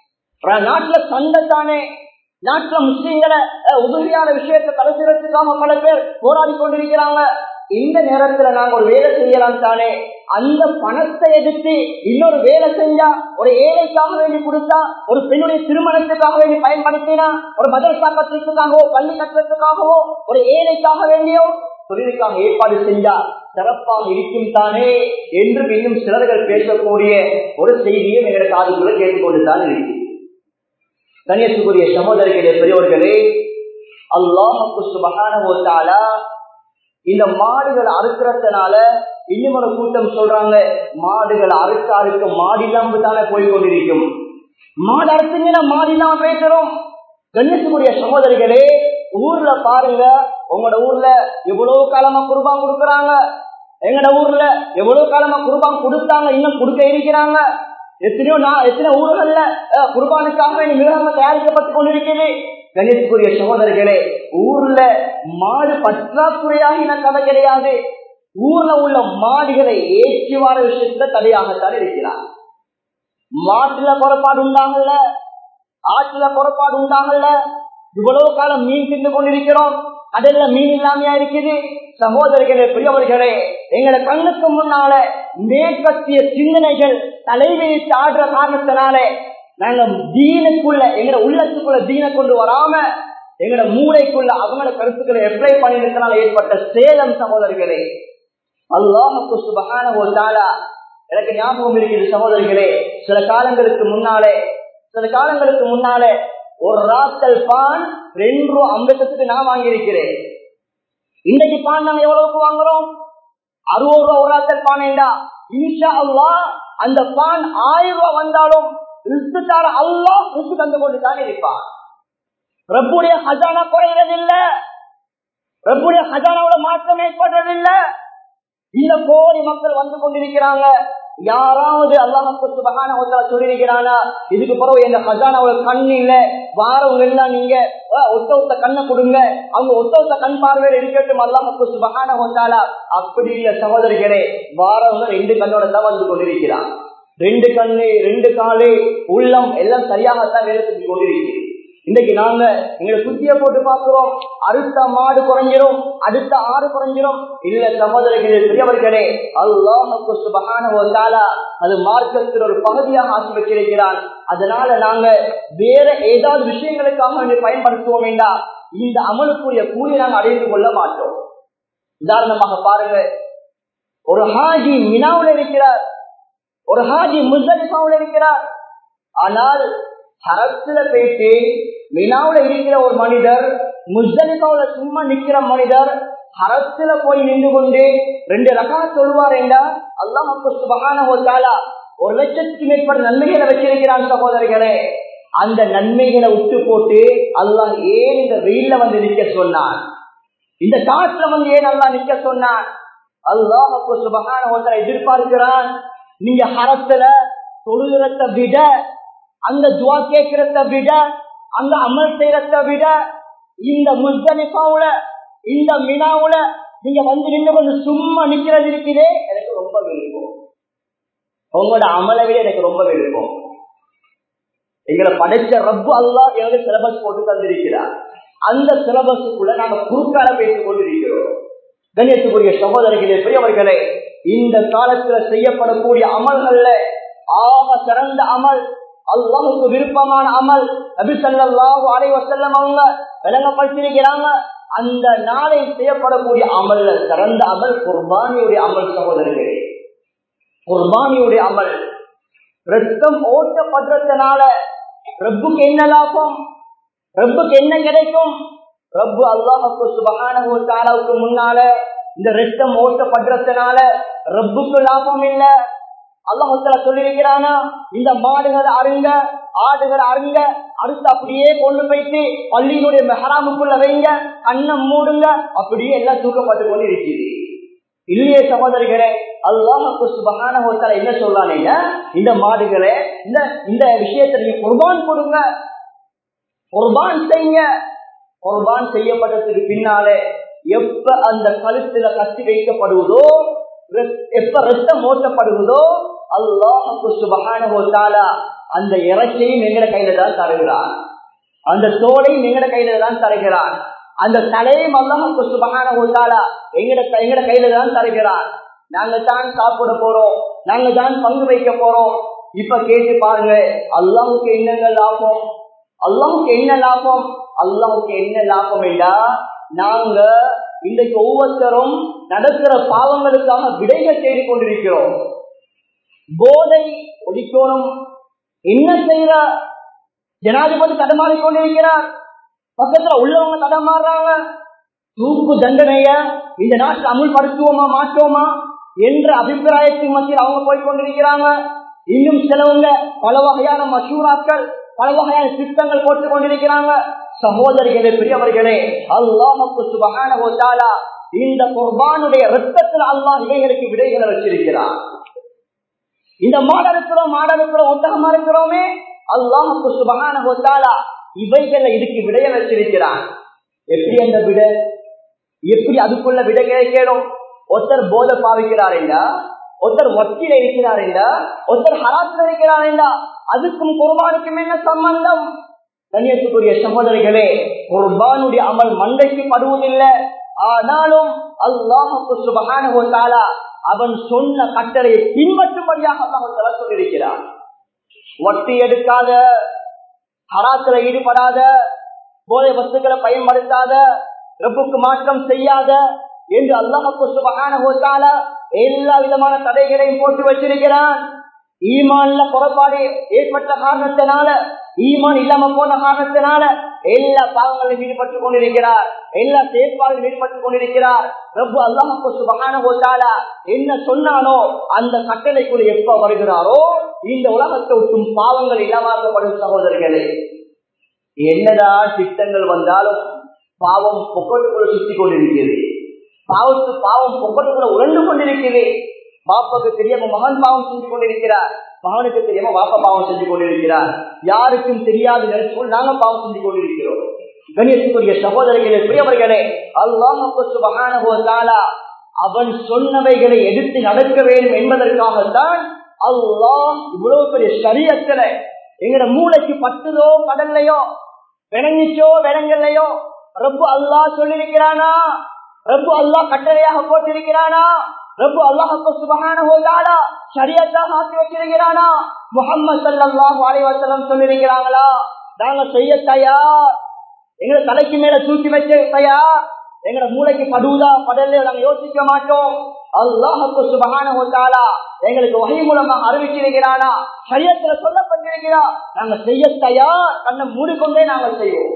நாட்டுல சண்டை தானே நாட்டுல முஸ்லீம்களை உதவியான விஷயத்தை தலைசிறத்துக்காக பல பேர் போராடி கொண்டிருக்கிறாங்க இந்த நேரத்துல நாங்க ஒரு வேலை செய்யலாம் தானே அந்த பணத்தை எடுத்து இன்னொரு வேலை செஞ்சா ஒரு ஏழைக்காக வேண்டி கொடுத்தா ஒரு பெண்ணுடைய திருமணத்துக்காக வேண்டி பயன்படுத்தினா ஒரு மதரசா கட்டுறதுக்காகவோ பள்ளி கட்டுறதுக்காகவோ ஒரு ஏழைக்காக வேண்டியோ தொழிலுக்காக ஏற்பாடு செஞ்சா சிறப்பாக இருக்கும் தானே என்று இன்னும் சிலர்கள் பேசக்கூடிய ஒரு செய்தியும் எங்களுடைய காதுக்குள்ள கேட்டுக்கொண்டுதான் இருக்கு கண்ணியத்துக்குரிய சகோதரிகளே பெரியவர்களே அல்லாஹுக்கு சுபகான இந்த மாடுகள் அறுக்கிறதுனால இன்னும் ஒரு கூட்டம் சொல்றாங்க மாடுகள் அறுக்க அறுக்க மாடிலாம் தானே போய் கொண்டிருக்கும் மாடு அறுத்துங்கன்னா மாடிலாம் பேசுறோம் கண்ணியத்துக்குரிய சகோதரிகளே ஊர்ல பாருங்க உங்களோட ஊர்ல எவ்வளவு காலமா குருபான் கொடுக்குறாங்க எங்கட ஊர்ல எவ்வளவு காலமா குருபான் கொடுத்தாங்க இன்னும் கொடுக்க இருக்கிறாங்க எத்தனையோ நான் எத்தனை ஊர்கள்ல அஹ், குர்பானுக்காக வேண்டி மிருகங்கள் தயாரிக்கப்பட்டு கொண்டிருக்கிறது கணிதத்துக்குரிய சகோதரர்களே ஊர்ல மாடு பற்றாக்குறையாகின கதை கிடையாது ஊர்ல உள்ள மாடுகளை ஏற்றி வர விஷயத்துல தடையாகத்தான் இருக்கிறார் மாட்டுல புறப்பாடு உண்டாகல ஆற்றுல புறப்பாடு உண்டாகல இவ்வளவு காலம் மீன் தின்று கொண்டிருக்கிறோம் கடல்ல மீன் இல்லாமையா இருக்குது சகோதரர்களே பெரியவர்களே எங்களை கண்ணுக்கு முன்னால மேற்கத்திய சிந்தனைகள் தலைவிரித்து ஆடுற காரணத்தினாலே நாங்க தீனுக்குள்ள எங்கட உள்ளத்துக்குள்ள தீனை கொண்டு வராம எங்கட மூளைக்குள்ள அவங்களோட கருத்துக்களை எப்ளை பண்ணிருக்கனால ஏற்பட்ட சேலம் சகோதரர்களே அல்லாஹுக்கு சுபகான ஒரு தாளா எனக்கு ஞாபகம் இருக்குது சகோதரிகளே சில காலங்களுக்கு முன்னாலே சில காலங்களுக்கு முன்னாலே ஒரு ராத்தல் பான் ரெண்டு ரூபா ஐம்பத்தத்துக்கு நான் வாங்கியிருக்கிறேன் இன்னைக்கு பான் நாங்க எவ்வளவுக்கு வாங்குறோம் அறுபது ரூபா ஒரு ராத்தல் பானேண்டா இன்ஷா அல்லா அந்த பான் ஆயிரம் ரூபாய் வந்தாலும் ரிஸ்குத்தார அல்லாஹ் ரிஸ்கு தந்து கொண்டு தான் இருப்பான் ரப்புடைய ஹஜானா குறைகிறதில்லை ரப்புடைய ஹஜானாவோட மாற்றம் ஏற்படுறதில்லை இந்த கோடி மக்கள் வந்து கொண்டிருக்கிறாங்க யாராவது அல்லாஹுக்கு சுபகான சொல்லியிருக்கிறானா இதுக்கு பிறகு எந்த ஹஜானாவோட கண் இல்ல வாரவங்க எல்லாம் நீங்க அஹ், ஒத்த ஒத்த கண்ணை கொடுங்க அவங்க ஒத்த ஒத்த கண் பார்வையில் இருக்கட்டும் அல்லாஹுக்கு சுபகான ஒத்தாலா அப்படி இல்ல சகோதரிகளே வாரவங்க ரெண்டு கண்ணோட தான் வந்து கொண்டிருக்கிறான் ரெண்டு கண்ணு ரெண்டு காலு உள்ளம் எல்லாம் சரியாகத்தான் வேலை செஞ்சு கொண்டிருக்கிறது இன்னைக்கு நாங்க எங்களை சுத்திய போட்டு பார்க்கிறோம் அடுத்த மாடு குறைஞ்சிரும் அடுத்த ஆடு குறைஞ்சிரும் இல்ல சகோதரர்களே பெரியவர்களே அல்லாஹுக்கு சுபகான ஒரு தாலா அது மார்க்கத்தில் ஒரு பகுதியாக ஆக்கி வச்சிருக்கிறான் அதனால நாங்க வேற ஏதாவது விஷயங்களுக்காக வேண்டி பயன்படுத்துவோம் வேண்டாம் இந்த அமலுக்குரிய கூலி நாங்க அடைந்து கொள்ள மாட்டோம் உதாரணமாக பாருங்க ஒரு ஹாஜி மினாவுல இருக்கிறார் ஒரு ஹாஜி முஸ்தலிஃபாவுல இருக்கிறார் ஆனால் ஹரத்துல போயிட்டு மினாவுல இருக்கிற ஒரு மனிதர் முஸ்தலிஃபாவுல சும்மா நிக்கிற மனிதர் ஹரத்துல போய் நின்று கொண்டு ரெண்டு ரகா சொல்வாரேண்டா அல்லாஹ் சுபகான ஒரு லட்சத்துக்கு மேற்பட்ட நன்மைகளை வச்சிருக்கிறான் சகோதரர்களே அந்த நன்மைகளை விட்டு போட்டு அல்லாஹ் ஏன் இந்த வெயில்ல வந்து நிக்க சொன்னான் இந்த காற்றுல வந்து ஏன் அல்லாஹ் நிக்க சொன்னான் அல்லாஹ் சுபகான எதிர்பார்க்கிறான் நீங்க ஹரத்துல தொழுகிறத விட அந்த துவா கேட்கிறத விட அந்த அமல் செய்யறத விட இந்த முஸ்தலிஃபாவுல இந்த மினாவுல நீங்க வந்து நின்று கொஞ்சம் சும்மா நிக்கிறது இருக்குதே எனக்கு ரொம்ப விருப்பம் உங்களோட அமலை விட எனக்கு ரொம்ப விருப்பம் எங்களை படைச்ச ரப்பு அல்லாஹ் எங்களுக்கு சிலபஸ் போட்டு தந்திருக்கிறார் அந்த சிலபஸுக்குள்ள நாங்க குறுக்கால பேசிக் கொண்டிருக்கிறோம் கண்ணியத்துக்குரிய சகோதரர்களே பெரியவர்களே இந்த காலத்துல செய்யப்படக்கூடிய அமல்கள்ல ஆக சிறந்த அமல் அல்லாஹுக்கு விருப்பமான அமல் நபி ஸல்லல்லாஹு அலைஹி வஸல்லம் அவங்க விளங்கப்படுத்திருக்கிறாங்க அந்த நாளில் செய்யப்படக்கூடிய அமல்ல சிறந்த அமல் குர்பானியுடைய அமல் சகோதரர்களே குர்பானியுடைய அமல் ரத்தம் ஓட்டப்படுறதுனால ரப்புக்கு என்ன லாபம் ரப்புக்கு என்ன கிடைக்கும் ரப்பு அல்லாஹுக்கு சுபகானஹு தஆலாவுக்கு முன்னால இந்த ரத்தம் ஓட்டப்படுறதுனால ரப்புக்கு லாபம் இல்ல அல்லாஹால சொல்லியிருக்கிறானா இந்த மாடுகள் அருங்க ஆடுகள் அருங்க அடுத்து அப்படியே கொண்டு போயிட்டு பள்ளியினுடைய மெஹராமுக்குள்ள வைங்க கண்ணம் மூடுங்க அப்படியே எல்லாம் தூக்கப்பட்டு கொண்டு இருக்குது இல்லையே சகோதரிகளே அல்லாஹுக்கு சுபகான ஒருத்தர என்ன சொல்றானீங்க இந்த மாடுகளே இந்த இந்த விஷயத்தை நீங்க குர்பான் கொடுங்க குர்பான் செய்யுங்க குர்பான் செய்யப்பட்டதுக்கு பின்னாலே எப்ப அந்த கழுத்துல கத்தி வைக்கப்படுவதோ எப்ப ரத்தம் ஓட்டப்படுவதோ அல்லாஹுக்கு சுபகான அந்த இறைச்சியையும் எங்கட கையில தான் தருகிறான் அந்த தோலையும் எங்கட கையில தான் தருகிறான் அந்த தலையும் அல்லாஹுக்கு சுபகான எங்கட எங்கட கையில தான் தருகிறான் நாங்க தான் சாப்பிட போறோம் நாங்க தான் பங்கு வைக்க போறோம் இப்ப கேட்டு பாருங்க அல்லாஹுக்கு என்னங்க லாபம் அல்லாஹுக்கு என்ன லாபம் அல்லாஹுக்கு என்ன லாபம் என்றா நாங்க இன்றைக்கு ஒவ்வொருத்தரும் நடக்கிற பாவங்களுக்காக விடைகள் தேடி கொண்டிருக்கிறோம் போதை ஒழிக்கணும் என்ன செய்யற ஜனாதிபதி தடமாறி கொண்டிருக்கிறார் பக்கத்துல உள்ளவங்க தடமாறுறாங்க தூக்கு தண்டனைய இந்த நாட்டில் அமுல்படுத்துவோமா மாற்றோமா என்ற அபிப்பிராயத்தின் மத்தியில் அவங்க போய் கொண்டிருக்கிறாங்க இன்னும் சிலவங்க பல வகையான மசூராக்கள் பல வகையான திட்டங்கள் போட்டுக் கொண்டிருக்கிறாங்க சகோதரிகளே பெரியவர்களே அல்லாஹுக்கு சுபகான இந்த குர்பானுடைய ரத்தத்தில் அல்லாஹ் இவைகளுக்கு விடைகளை வச்சிருக்கிறான் இந்த மாட இருக்கிறோம் மாட இருக்கிறோம் ஒட்டகமா இருக்கிறோமே அல்லாஹுக்கு சுபகான போத்தாலா இவைகளை இதுக்கு விடைய வச்சிருக்கிறான் எப்படி அந்த விட எப்படி அதுக்குள்ள விட கிடைக்கணும் ஒருத்தர் போதை பாவிக்கிறார் என்றா ஒருத்தர் வட்டியில இருக்கிறார் என்றா ஒருத்தர் ஹராத்தில் இருக்கிறார் என்றா அதுக்கும் குர்பானுக்கும் என்ன சம்பந்தம் கண்ணியத்துக்குரிய சகோதரிகளே குர்பானுடைய அமல் மண்டைக்கு படுவதில்லை ஆனாலும் அல்லாஹுக்கு சுபகான போத்தாலா அவன் சொன்ன கட்டளையை பின்பற்றும்படியாக அல்லாஹ் சொல்லியிருக்கிறான் வட்டி எடுக்காத ஹராத்துல ஈடுபடாத போதை வஸ்துக்களை பயன்படுத்தாத ரப்புக்கு மாற்றம் செய்யாத என்று அல்லாஹுக்கு சுபகான போத்தால எல்லா விதமான தடைகளையும் போட்டு வச்சிருக்கிறான் ஈமான்ல புறப்பாடு ஏற்பட்ட காரணத்தினால ஈமான் இல்லாம போன காரணத்தினால எல்லா பாவங்களிலும் ஈடுபட்டுக் கொண்டிருக்கிறார் எல்லா செயற்பாடுகளும் ஈடுபட்டுக் கொண்டிருக்கிறார் ரப்பு அல்லாஹுக்கு சுபகான போட்டாலா என்ன சொன்னானோ அந்த கட்டளைக்குள் எப்ப வருகிறாரோ இந்த உலகத்தை விட்டும் பாவங்கள் இல்லாமக்கப்படும் சகோதரர்களே என்னதான் திட்டங்கள் வந்தாலும் பாவம் பொக்கட்டுக்குள்ள சுத்தி கொண்டிருக்கிறது பாவத்து பாவம் பொக்கட்டுக்குள்ள உழண்டு கொண்டிருக்கிறது பாப்பாக்கு தெரியாம மகன் பாவம் செஞ்சு கொண்டிருக்கிறார் மகனுக்கு தெரியாம பாப்பா பாவம் செஞ்சு கொண்டிருக்கிறார் யாருக்கும் தெரியாது நினைச்சு நாங்க பாவம் செஞ்சு கொண்டிருக்கிறோம் கணியத்துக்குரிய சகோதரிகளே பிரியவர்களே அல்லாஹாலா அவன் சொன்னவைகளை எடுத்து நடக்க வேண்டும் என்பதற்காகத்தான் அல்லாஹ் இவ்வளவு பெரிய சரியத்துல எங்கட மூளைக்கு பட்டுதோ கடல்லையோ விளங்கிச்சோ விளங்கலையோ ரப்பு அல்லாஹ் சொல்லியிருக்கிறானா ரப்பு அல்லாஹ் கட்டளையாக போட்டிருக்கிறானா ரப்பு அல்லாஹுக்கு சுபகான ஹோதாலா சரியாத்தாக ஆக்கி வச்சிருக்கிறானா முகம்மது சல்லாஹ் அலைவசலம் சொல்லிருக்கிறாங்களா நாங்க செய்ய தயார் எங்களை தலைக்கு மேல தூக்கி வச்ச தயார் எங்களை மூளைக்கு படுவதா படல நாங்க யோசிக்க மாட்டோம் அல்லாஹுக்கு சுபகான ஹோதாலா எங்களுக்கு வகை மூலமாக அறிவிச்சிருக்கிறானா சரியத்துல சொல்லப்பட்டிருக்கிறா நாங்க செய்ய தயார் கண்ணை மூடிக்கொண்டே நாங்கள் செய்வோம்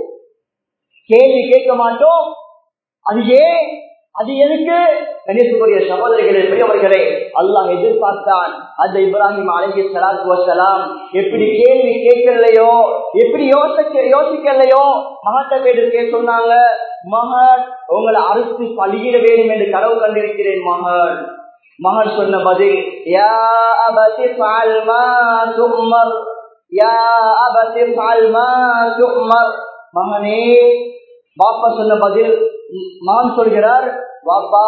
கேள்வி கேட்க மாட்டோம் அது ஏன் அது எதுக்கு கணேசனுடைய சகோதரிகளே பெரியவர்களே அல்லாஹ் எதிர்பார்த்தான் அந்த இப்ராஹிம் அழகி சலாத்து வசலாம் எப்படி கேள்வி கேட்கலையோ எப்படி யோசிக்க யோசிக்கலையோ மகத்தை கேட்டு சொன்னாங்க மகன் உங்களை அறுத்து பழியிட வேண்டும் என்று கனவு கண்டிருக்கிறேன் மகன் மகன் சொன்ன பதில் யா அபதி ஃபால்மா தும்மர் யா அபதி ஃபால்மா தும்மர் மகனே பாப்பா சொன்ன பதில் மகன் சொல்கிறார் பாப்பா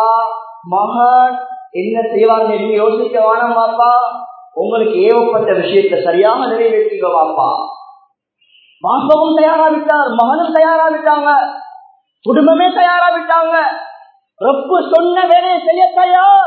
மகன் என்ன செய்வாங்க நீங்க யோசிக்க வேணாம் பாப்பா உங்களுக்கு ஏவப்பட்ட விஷயத்தை சரியாக நிறைவேற்றுங்க பாப்பா பாப்பாவும் தயாராவிட்டார் மகனும் தயாராவிட்டாங்க குடும்பமே தயாராவிட்டாங்க ரப்பு சொன்ன வேலையை செய்ய தயார்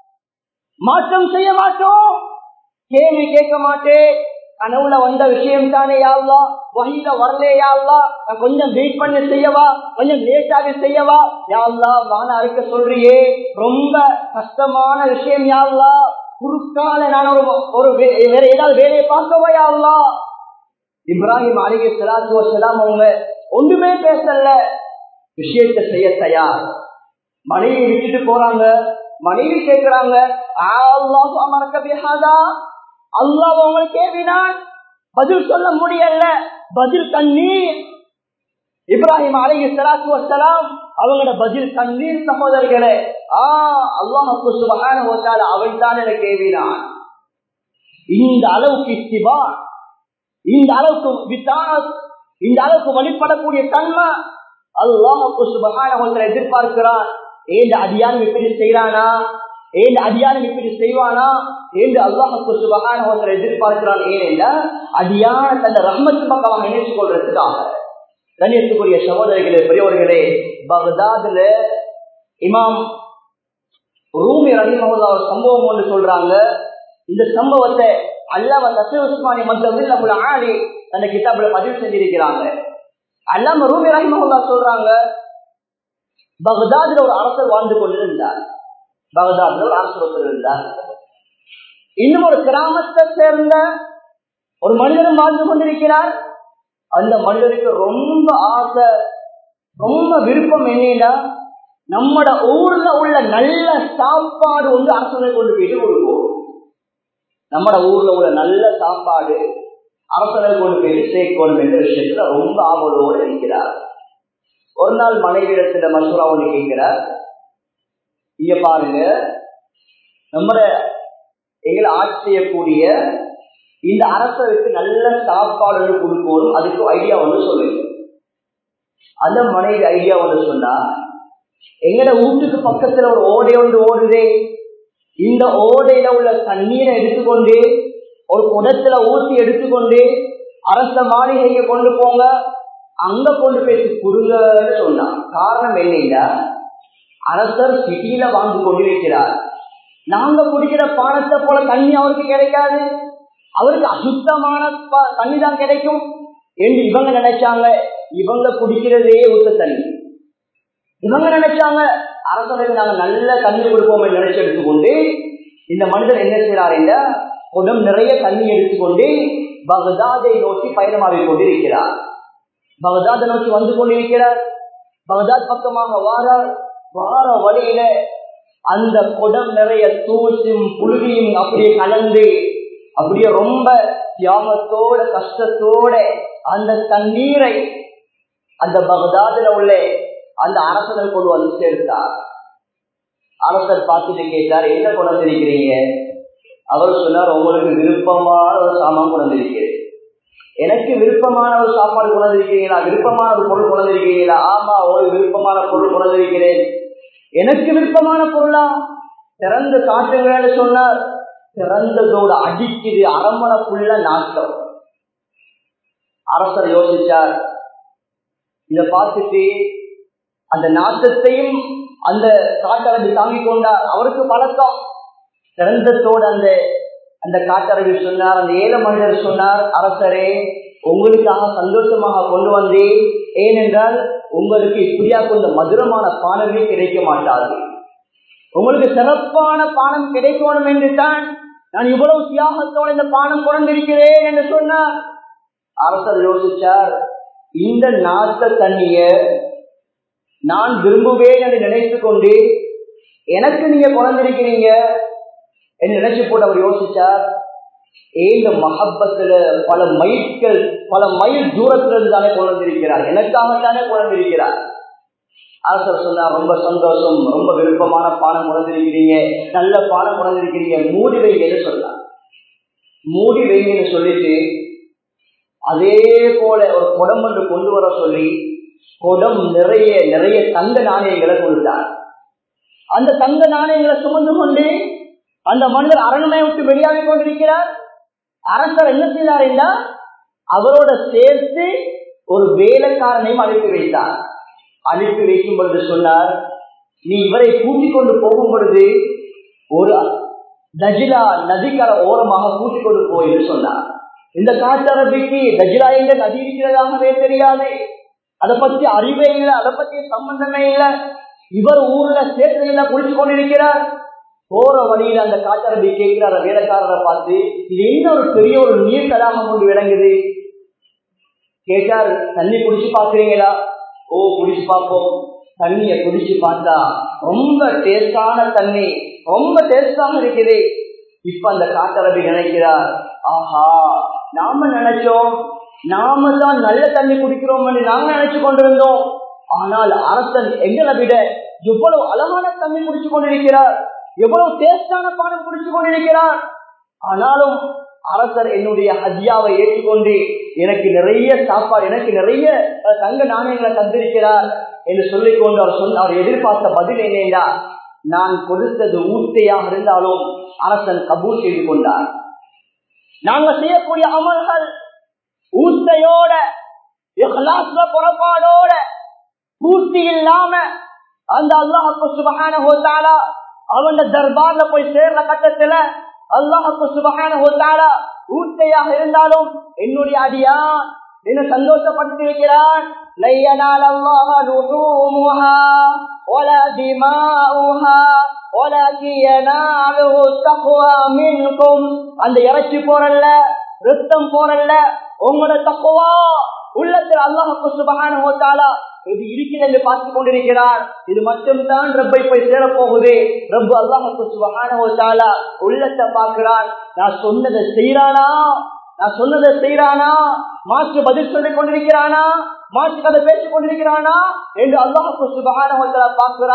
மாற்றம் செய்ய மாட்டோம் கேள்வி கேட்க மாட்டேன் கனவுல வந்த விஷயம் தானே யாவ்லா வகையில வரலே யாவ்லா நான் கொஞ்சம் வெயிட் பண்ணி செய்யவா கொஞ்சம் லேட்டாக செய்யவா யாவ்லா வான அழைக்க சொல்றியே ரொம்ப கஷ்டமான விஷயம் யாவ்லா குறுக்கால நான் ஒரு ஒரு வேற ஏதாவது வேலையை பார்க்கவா யாவ்லா இப்ராஹிம் அலிகை சலாத்து வசலாம் அவங்க ஒன்றுமே பேசல விஷயத்தை செய்ய தயார் மனைவி விட்டுட்டு போறாங்க மனைவி கேட்கிறாங்க அல்லாஹ் அமர்க்க பிஹாதா அல்லாஹ் உங்களுக்கு ஏவினான் பதில் சொல்ல முடியல பதில் கண்ணீர் இப்ராஹிம் அலஹி சலாத்து வசலாம் அவங்களோட பதில் கண்ணீர் சகோதரர்களே ஆ அல்லாஹு சுபகான ஓட்டால அவன் தான் எனக்கு ஏவினான் இந்த அளவுக்கு இஸ்திபா இந்த அளவுக்கு வித்தாஸ் இந்த அளவுக்கு வழிபடக்கூடிய தன்மை அல்லாஹு சுபகான ஓட்டல எதிர்பார்க்கிறான் ஏந்த அடியானம் இப்படி செய்யறானா ஏன் அடியானம் இப்படி செய்வானா என்று அல்லாஹுக்கு சுபகான ஒருத்தர் எதிர்பார்க்கிறான் ஏனென்றா அடியான தந்த ரஹ்மத்து பக்கம் நினைச்சு கொள்றதுக்காக கண்ணியத்துக்குரிய சகோதரிகளே பெரியவர்களே பகதாதுல இமாம் ரூமி ரஹிமஹுல்லா ஒரு சம்பவம் ஒன்று சொல்றாங்க இந்த சம்பவத்தை அல்லாம தசை உஸ்மானி மந்தவில் நம்மள ஆடி அந்த கிதாபுல பதிவு செஞ்சிருக்கிறாங்க அல்லாம ரூமி ரஹிமஹுல்லா சொல்றாங்க பகதாதுல ஒரு அரசர் வாழ்ந்து கொண்டிருந்தார் பகதாதுல ஒரு அரசர் ஒருத்தர் இருந்தார் இன்னும் ஒரு கிராமத்தை சேர்ந்த ஒரு மனிதனும் வாழ்ந்து கொண்டிருக்கிறார் அந்த மனிதனுக்கு ரொம்ப ஆசை ரொம்ப விருப்பம் என்னன்னா நம்மட ஊர்ல உள்ள நல்ல சாப்பாடு வந்து அரசனை கொண்டு போயிட்டு கொடுப்போம் நம்மட ஊர்ல உள்ள நல்ல சாப்பாடு அரசனை கொண்டு போயிட்டு சேர்க்கணும் என்ற விஷயத்துல ரொம்ப ஆவலோடு இருக்கிறார் ஒரு நாள் மனைவிடத்துல மசூரா ஒன்று கேட்கிறார் இங்க பாருங்க நம்மட எங்களை ஆட்சி செய்யக்கூடிய இந்த அரசருக்கு நல்ல சாப்பாடுகள் கொடுக்கணும் அதுக்கு ஐடியா ஒன்று சொல்லுங்க அந்த மனைவி ஐடியா ஒன்று சொன்னா எங்கட வீட்டுக்கு பக்கத்துல ஒரு ஓடை ஒன்று ஓடுதே இந்த ஓடையில உள்ள தண்ணீரை எடுத்துக்கொண்டு ஒரு குடத்துல ஊற்றி எடுத்துக்கொண்டு அரச மாளிகைக்கு கொண்டு போங்க அங்க கொண்டு போய் குடுங்கன்னு சொன்னான் காரணம் என்னன்னா அரசர் சிட்டியில வாழ்ந்து கொண்டிருக்கிறார் நாங்க குடிக்கிற பானத்தை போல தண்ணி அவருக்கு கிடைக்காது அவருக்கு அசுத்தமான தண்ணி தான் கிடைக்கும் என்று இவங்க நினைச்சாங்க இவங்க குடிக்கிறதே ஊத்த தண்ணி இவங்க நினைச்சாங்க அரசருக்கு நாங்க நல்ல தண்ணி கொடுப்போம் நினைச்சு எடுத்துக்கொண்டு இந்த மனிதர் என்ன செய்யறார் என்ற குடம் நிறைய தண்ணி எடுத்துக்கொண்டு பகதாதை நோக்கி பயணமாகிக் கொண்டிருக்கிறார் பகதாதை நோக்கி வந்து கொண்டிருக்கிறார் பகதாத் பக்கமாக வாரார் வார வழியில அந்த குடம் நிறைய தூசும் புழுதியும் அப்படியே கலந்து அப்படியே ரொம்ப தியாகத்தோட கஷ்டத்தோட அந்த தண்ணீரை அந்த பகதாதுல உள்ள அந்த அரசனர் கொண்டு வந்து சேர்த்தார் அரசர் பார்த்துட்டு கேட்டார் என்ன கொண்டு வந்திருக்கிறீங்க அவர் சொன்னார் உங்களுக்கு விருப்பமான ஒரு சாமான் கொண்டு வந்திருக்கிறேன் எனக்கு விருப்பமான ஒரு சாப்பாடு கொண்டு வந்திருக்கிறீங்களா விருப்பமான ஒரு பொருள் கொண்டு வந்திருக்கிறீங்களா ஆமா உங்களுக்கு விருப்பமான பொருள் கொண்டு வந்திருக்கிறேன் எனக்கு விருப்பமான பொருளா திறந்து காட்டுங்கன்னு சொன்னார் திறந்ததோடு அடிக்குது அரமணப்புள்ள நாட்டம் அரசர் யோசிச்சார் இத பார்த்துட்டு அந்த நாட்டத்தையும் அந்த காட்டரபி தாங்கிக் கொண்டார் அவருக்கு பழக்கம் திறந்தத்தோடு அந்த அந்த காட்டரபி சொன்னார் அந்த ஏழை மனிதர் சொன்னார் அரசரே உங்களுக்காக சந்தோஷமாக கொண்டு வந்தேன் ஏனென்றால் உங்களுக்கு இப்படியா கொஞ்சம் மதுரமான பானமே கிடைக்க மாட்டாது உங்களுக்கு சிறப்பான பானம் கிடைக்கணும் என்று தான் நான் இவ்வளவு தியாகத்தோடு இந்த பானம் குறைந்திருக்கிறேன் என்று சொன்னார் அரசர் யோசிச்சார் இந்த நாட்ட தண்ணிய நான் விரும்புவேன் என்று நினைத்து கொண்டு எனக்கு நீங்க குறைந்திருக்கிறீங்க என்று நினைச்சு போட்டு அவர் யோசிச்சார் இந்த மகப்பத்துல பல மைல்கள் பல மைல் தூரத்துல இருந்து தானே குழந்திருக்கிறார் எனக்காகத்தானே குழந்திருக்கிறார் அரசர் சொன்னார் ரொம்ப சந்தோஷம் ரொம்ப விருப்பமான பானம் குழந்திருக்கிறீங்க நல்ல பானம் குழந்திருக்கிறீங்க மூடி வைங்கன்னு சொன்னார் மூடி வைங்கன்னு சொல்லிட்டு அதே போல ஒரு குடம் ஒன்று கொண்டு வர சொல்லி குடம் நிறைய நிறைய தங்க நாணயங்களை கொடுத்தார் அந்த தங்க நாணயங்களை சுமந்து கொண்டு அந்த மனிதர் அரண்மனை விட்டு வெளியாகி கொண்டிருக்கிறார் அரசர் என்ன செய்தார் என்றால் அவரோட சேர்த்து ஒரு வேலைக்காரனையும் அனுப்பி வைத்தார் அனுப்பி வைக்கும் பொழுது சொன்னார் நீ இவரை கூட்டிக் கொண்டு போகும் பொழுது ஒரு தஜிலா நதிக்கர ஓரமாக கூட்டிக் கொண்டு போய் சொன்னார் இந்த காட்டரபிக்கு தஜிலா எங்க நதி இருக்கிறதாகவே தெரியாது அதை பத்தி அறிவே இல்லை அதை பத்தி சம்பந்தமே இல்லை இவர் ஊர்ல சேற்றையில குளிச்சு கொண்டிருக்கிறார் போற வழியில அந்த காட்டரபி கேட்கிறார வேலைக்காரரை பார்த்து இது என்ன ஒரு பெரிய ஒரு நீர் தடாகம் கொண்டு விளங்குது கேட்டார் தண்ணி குடிச்சு பாக்குறீங்களா ஓ குடிச்சு பார்ப்போம் தண்ணிய குடிச்சு பார்த்தா ரொம்ப டேஸ்டான தண்ணி ரொம்ப டேஸ்டாக இருக்குது இப்ப அந்த காட்டரபி நினைக்கிறார் ஆஹா நாம நினைச்சோம் நாம தான் நல்ல தண்ணி குடிக்கிறோம் நாங்க நினைச்சு கொண்டிருந்தோம் ஆனால் அரசன் எங்களை விட எவ்வளவு அழகான தண்ணி குடிச்சு கொண்டிருக்கிறார் எவ்வளவு டேஸ்டான பானம் குடிச்சு கொண்டிருக்கிறார் ஆனாலும் அரசர் என்னுடைய ஹஜ்யாவை ஏற்றுக்கொண்டு எனக்கு நிறைய சாப்பாடு எனக்கு நிறைய தங்க நாணயங்களை தந்திருக்கிறார் என்று சொல்லிக்கொண்டு அவர் சொன்ன அவர் எதிர்பார்த்த பதில் என்னென்றா நான் கொடுத்தது ஊத்தையாக இருந்தாலும் அரசன் கபூல் செய்து கொண்டார் நாங்க செய்யக்கூடிய அமல்கள் ஊத்தையோட புறப்பாடோட பூர்த்தி இல்லாம அந்த அல்லாஹு சுபகான ஹோத்தாலா அவன் தர்பார்ல போய் சேர்ற கட்டத்துல அல்லாஹுக்கு சுபகான ஹோத்தாலா ஊட்டையாக இருந்தாலும் என்னுடைய அடியான் என்ன சந்தோஷப்படுத்தி வைக்கிறான் لينال الله لحومها ولا دماؤها ولكن يناله التقوى منكم அந்த இறைச்சி போறல்ல ரத்தம் போறல்ல உங்களோட தக்குவா உள்ளத்தில் அல்லாஹுக்கு சுபகான ஹோத்தாலா இது இருக்கிறது என்று பார்த்து கொண்டிருக்கிறார் இது மட்டும்தான் ரப்பை போய் சேரப்போகுது ரப்பு அல்லாஹுக்கு சுபகான ஹோத்தாலா உள்ளத்தை பார்க்கிறான் நான் சொன்னதை செய்யறானா நான் சொன்னதை செய்யறானா மாற்று பதில் சொல்லிக் கொண்டிருக்கிறானா மாற்று கதை பேசிக் கொண்டிருக்கிறானா என்று அல்லாஹுக்கு சுபகான ஹோத்தாலா பார்க்கிறான்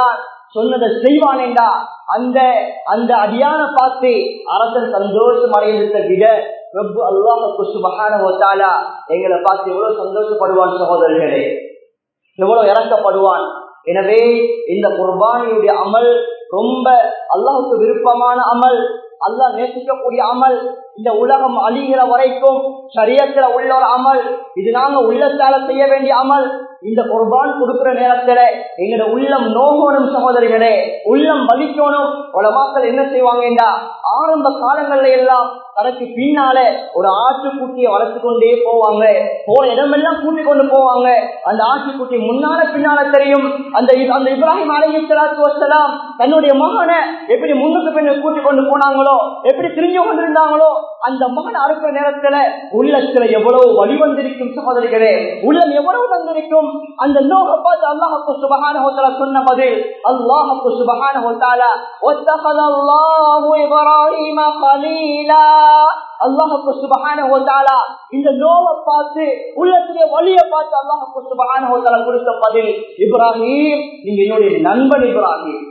சொன்னதை செய்வானேண்டா அந்த அந்த அடியான பார்த்து அரசன் சந்தோஷம் அடைந்ததை விட ரப்பு அல்லாஹுக்கு சுபகான எங்களை பார்த்து எவ்வளவு சந்தோஷப்படுவான் சகோதரர்களே எவ்வளவு இறக்கப்படுவான் எனவே இந்த குர்பானியுடைய அமல் ரொம்ப அல்லாஹுக்கு விருப்பமான அமல் அல்லாஹ் நேசிக்கக்கூடிய அமல் இந்த உலகம் அழிகிற வரைக்கும் சரியத்துல உள்ள ஒரு அமல் இது நாங்க உள்ளத்தால செய்ய வேண்டிய அமல் இந்த குர்பான் கொடுக்கிற நேரத்துல எங்களோட உள்ளம் நோகணும் சகோதரிகளே உள்ளம் வலிக்கணும் உலமாக்கள் என்ன செய்வாங்கடா ஆரம்ப காலங்கள்ல எல்லாம் தனக்கு பின்னால ஒரு ஆட்டுக்குட்டியை வளர்த்து கொண்டே போவாங்க போற இடமெல்லாம் கூட்டி கொண்டு போவாங்க அந்த ஆட்டுக்குட்டி முன்னால பின்னால தெரியும் அந்த அந்த இப்ராஹிம் அலஹி சலாத்து வசலாம் தன்னுடைய மகனை எப்படி முன்னுக்கு பின்ன கூட்டி கொண்டு போனாங்களோ எப்படி திரிஞ்சு கொண்டிருந்தாங்களோ அந்த மகன் அறுக்கிற நேரத்துல உள்ளத்துல எவ்வளவு வழி வந்திருக்கும் சகோதரிகளே உள்ளம் எவ்வளவு வந்திருக்கும் அந்த நோக பார்த்து அல்லாஹுக்கு சுபகான ஹோத்தல சொன்ன பதில் அல்லாஹுக்கு சுபகான ஹோத்தால அல்லாஹு இப்ராஹிம கலீலா அல்லாஹுக்கு சுபகான ஹோத்தாலா இந்த நோவை பார்த்து உள்ளத்துடைய வழியை பார்த்து அல்லாஹுக்கு சுபகான ஹோத்தாலா கொடுத்த பதில் இப்ராஹிம் நீங்க என்னுடைய நண்பன் இப்ராஹிம்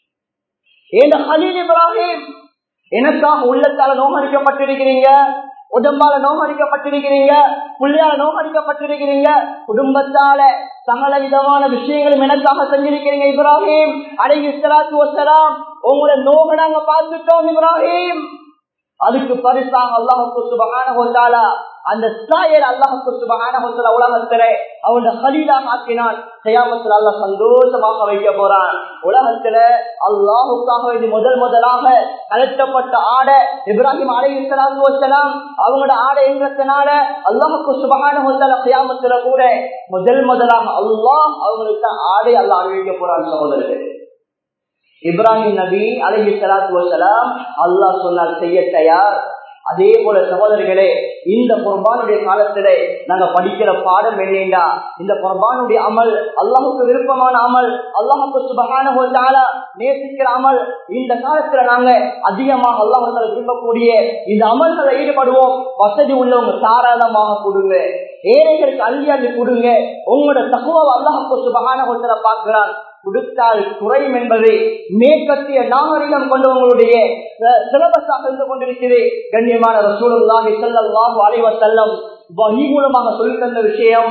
ஏன் ஹலீல் இப்ராஹிம் எனக்காக உள்ளத்தால நோகடிக்கப்பட்டிருக்கிறீங்க உடம்பால நோகடிக்கப்பட்டிருக்கிறீங்க புள்ளியால நோகடிக்கப்பட்டிருக்கிறீங்க குடும்பத்தால சகல விதமான விஷயங்களும் எனக்காக செஞ்சிருக்கிறீங்க இப்ராஹிம் அடங்கி சலாத்து வசலாம் உங்களை நோக நாங்க பார்த்துட்டோம் இப்ராஹிம் அதுக்கு பரிசாக அல்லாஹுக்கு சுபகான ஹோட்டாலா அந்த சாயல் அல்லாஹுக்கு சுபகான ஹோட்டல உலகத்துல அவனோட ஹலீலாக ஆக்கினான் செய்யாமத்தில் அல்லாஹ் சந்தோஷமாக வைக்க போறான் உலகத்துல அல்லாஹுக்காக இது முதல் முதலாக கலட்டப்பட்ட ஆடை இப்ராஹிம் அலை வச்சலாம் அவங்களோட ஆடை எங்கிறதுனால அல்லாஹுக்கு சுபகான ஹோட்டல செய்யாமத்துல கூட முதல் முதலாக அல்லாஹ் அவங்களுக்கு ஆடை அல்லாஹ் அறிவிக்க போறான் சகோதரர்கள் இப்ராஹிம் நபி அலஹி சலாத்து வசலாம் அல்லாஹ் சொன்னால் செய்ய தயார் அதே போல சகோதரிகளே இந்த குர்பானுடைய காலத்திலே நாங்க படிக்கிற பாடம் என்னண்டா இந்த குர்பானுடைய அமல் அல்லாஹுக்கு விருப்பமான அமல் அல்லாஹுக்கு சுபகான நேசிக்கிற அமல் இந்த காலத்துல நாங்க அதிகமாக அல்லாஹால விரும்பக்கூடிய இந்த அமல்களை ஈடுபடுவோம் வசதி உள்ளவங்க தாராளமாக கொடுங்க ஏழைகளுக்கு அள்ளி அள்ளி கொடுங்க உங்களோட தகுவ அல்லாஹுக்கு சுபகான பார்க்கிறான் கொடுத்தால் குறையும் என்பதை மேற்கத்திய நாகரிகம் கொண்டவங்களுடைய சிலபஸாக இருந்து கொண்டிருக்கிறது கண்ணியமான ரசூலுல்லாஹி ஸல்லல்லாஹு அலைஹி வஸல்லம் வஹி மூலமாக சொல்லி தந்த விஷயம்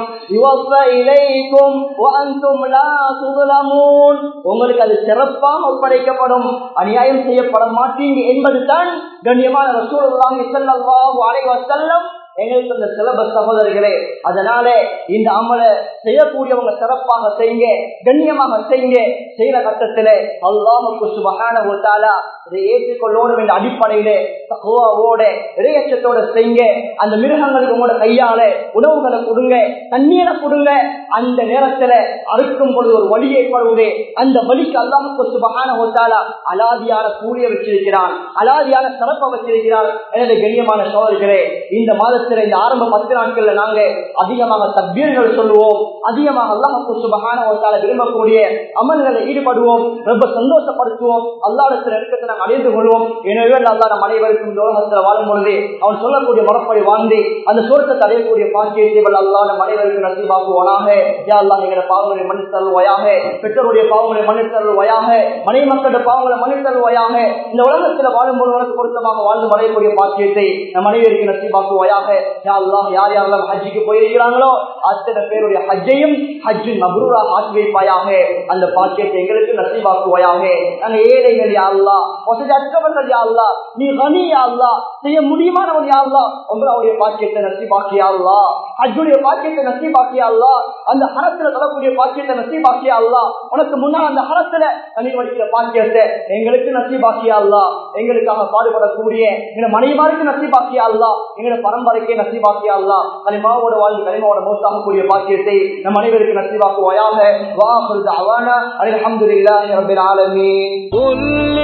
உங்களுக்கு அது சிறப்பாக ஒப்படைக்கப்படும் அநியாயம் செய்யப்பட மாட்டீங்க என்பதுதான் கண்ணியமான ரசூலுல்லாஹி ஸல்லல்லாஹு அலைஹி வஸல்லம் எங்களுக்கு அந்த சிலபஸ் சகோதரிகளே அதனால இந்த அமலை செய்யக்கூடியவங்க சிறப்பாக செய்யுங்க கண்ணியமாக செய்யுங்க செய்யற கட்டத்துல அல்லாமுக்கு சுபகான ஒத்தாலா இதை ஏற்றுக்கொள்ளணும் என்ற அடிப்படையில தகுவாவோட இறையச்சத்தோட செய்யுங்க அந்த மிருகங்களுக்கு உங்களோட கையால உணவுகளை கொடுங்க தண்ணீரை கொடுங்க அந்த நேரத்துல அறுக்கும் பொழுது ஒரு வழி ஏற்படுவதே அந்த வழிக்கு அல்லாமுக்கு சுபகான ஒத்தாலா அலாதியான கூலிய வச்சிருக்கிறான் அலாதியான சிறப்பை வச்சிருக்கிறான் எனவே கண்ணியமான சோதரிகளே இந்த மாதத்தில் இந்த ஆரம்ப பத்து நாட்கள்ல நாங்க அதிகமாக தப்பீர்கள் சொல்லுவோம் அதிகமாக அல்லாஹுக்கு சுபகான ஒத்தால விரும்பக்கூடிய அமல்களை ஈடுபடுவோம் ரொம்ப சந்தோஷப்படுத்துவோம் அல்லாடத்தில் நெருக்கத்தை நாம் அடைந்து கொள்வோம் எனவே அல்லா நம் அனைவருக்கும் உலகத்தில் வாழும் பொழுது அவன் சொல்லக்கூடிய மரப்படி வாழ்ந்து அந்த சுரத்தை அடையக்கூடிய பாக்கியத்தை அல்லா நம் அனைவருக்கும் நசீபாக்குவானாக யா அல்லா எங்களை பாவங்களை மன்னித்தருவாயாக பெற்றோருடைய பாவங்களை மன்னித்தருவாயாக மனைவி மக்களுடைய பாவங்களை மன்னித்தருவாயாக இந்த உலகத்தில் வாழும் பொழுது உனக்கு பொருத்தமாக வாழ்ந்து அடையக்கூடிய பாக்கியத்தை நம் அனைவருக்கு நசீபாக்குவாயாக யா அல்லாஹ் யார் யாரெல்லாம் ஹஜ்ஜிக்கு போயிருக்கிறாங்களோ அத்தனை பேருடைய ஹஜ்ஜையும் ஹஜ்ஜு மபரூரா ஆக்கி வைப்பாயாக அந்த பாக்கியத்தை எங்களுக்கு நசீவாக்குவாயாக நாங்க ஏழைகள் யா அல்லா வசதி அற்றவர்கள் யா அல்லா நீ கனி யா அல்லா செய்ய முடியுமானவன் யா அல்லா உங்களுடைய பாக்கியத்தை நசீபாக்கியா அல்லா ஹஜ்ஜுடைய பாக்கியத்தை நசீபாக்கியா அல்லா அந்த ஹரத்துல தொடக்கூடிய பாக்கியத்தை நசீபாக்கியா அல்லா உனக்கு முன்னால் அந்த ஹரத்துல தண்ணீர் வடிக்கிற பாக்கியத்தை எங்களுக்கு நசீபாக்கியா அல்லா எங்களுக்காக பாடுபடக்கூடிய எங்க மனைவிமாருக்கு நசீபாக்கியா அல்லா எங்களோட பரம்பரைக்கே நசீபாக்கியா அல்லா கனிமாவோட வாழ்ந்து கனிமாவோட மோசாகக்கூடிய பாக்கியத்தை நம் அனைவருக்கு நசீபாக்குவாயாக வாஹுல் அவானா அல்ஹம்துலில்லாஹி ரப்பில் ஆலமீன் قل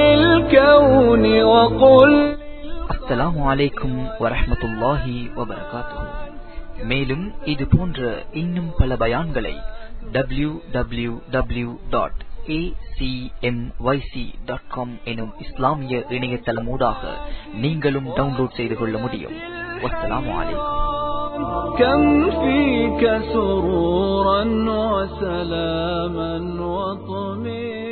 للكون وقل அஸ்ஸலாமு அலைக்கும் வரஹ்மத்துல்லாஹி வபரகாத்துஹு மேலும் இது போன்ற இன்னும் பல பயான்களை W W W dot dot com எனும் இஸ்லாமிய இணையதளமூடாக நீங்களும் டவுன்லோட் செய்து கொள்ள முடியும் வஸ்ஸலாமு அலைக்கும் كم فيك سرورا وسلاما وطمئنا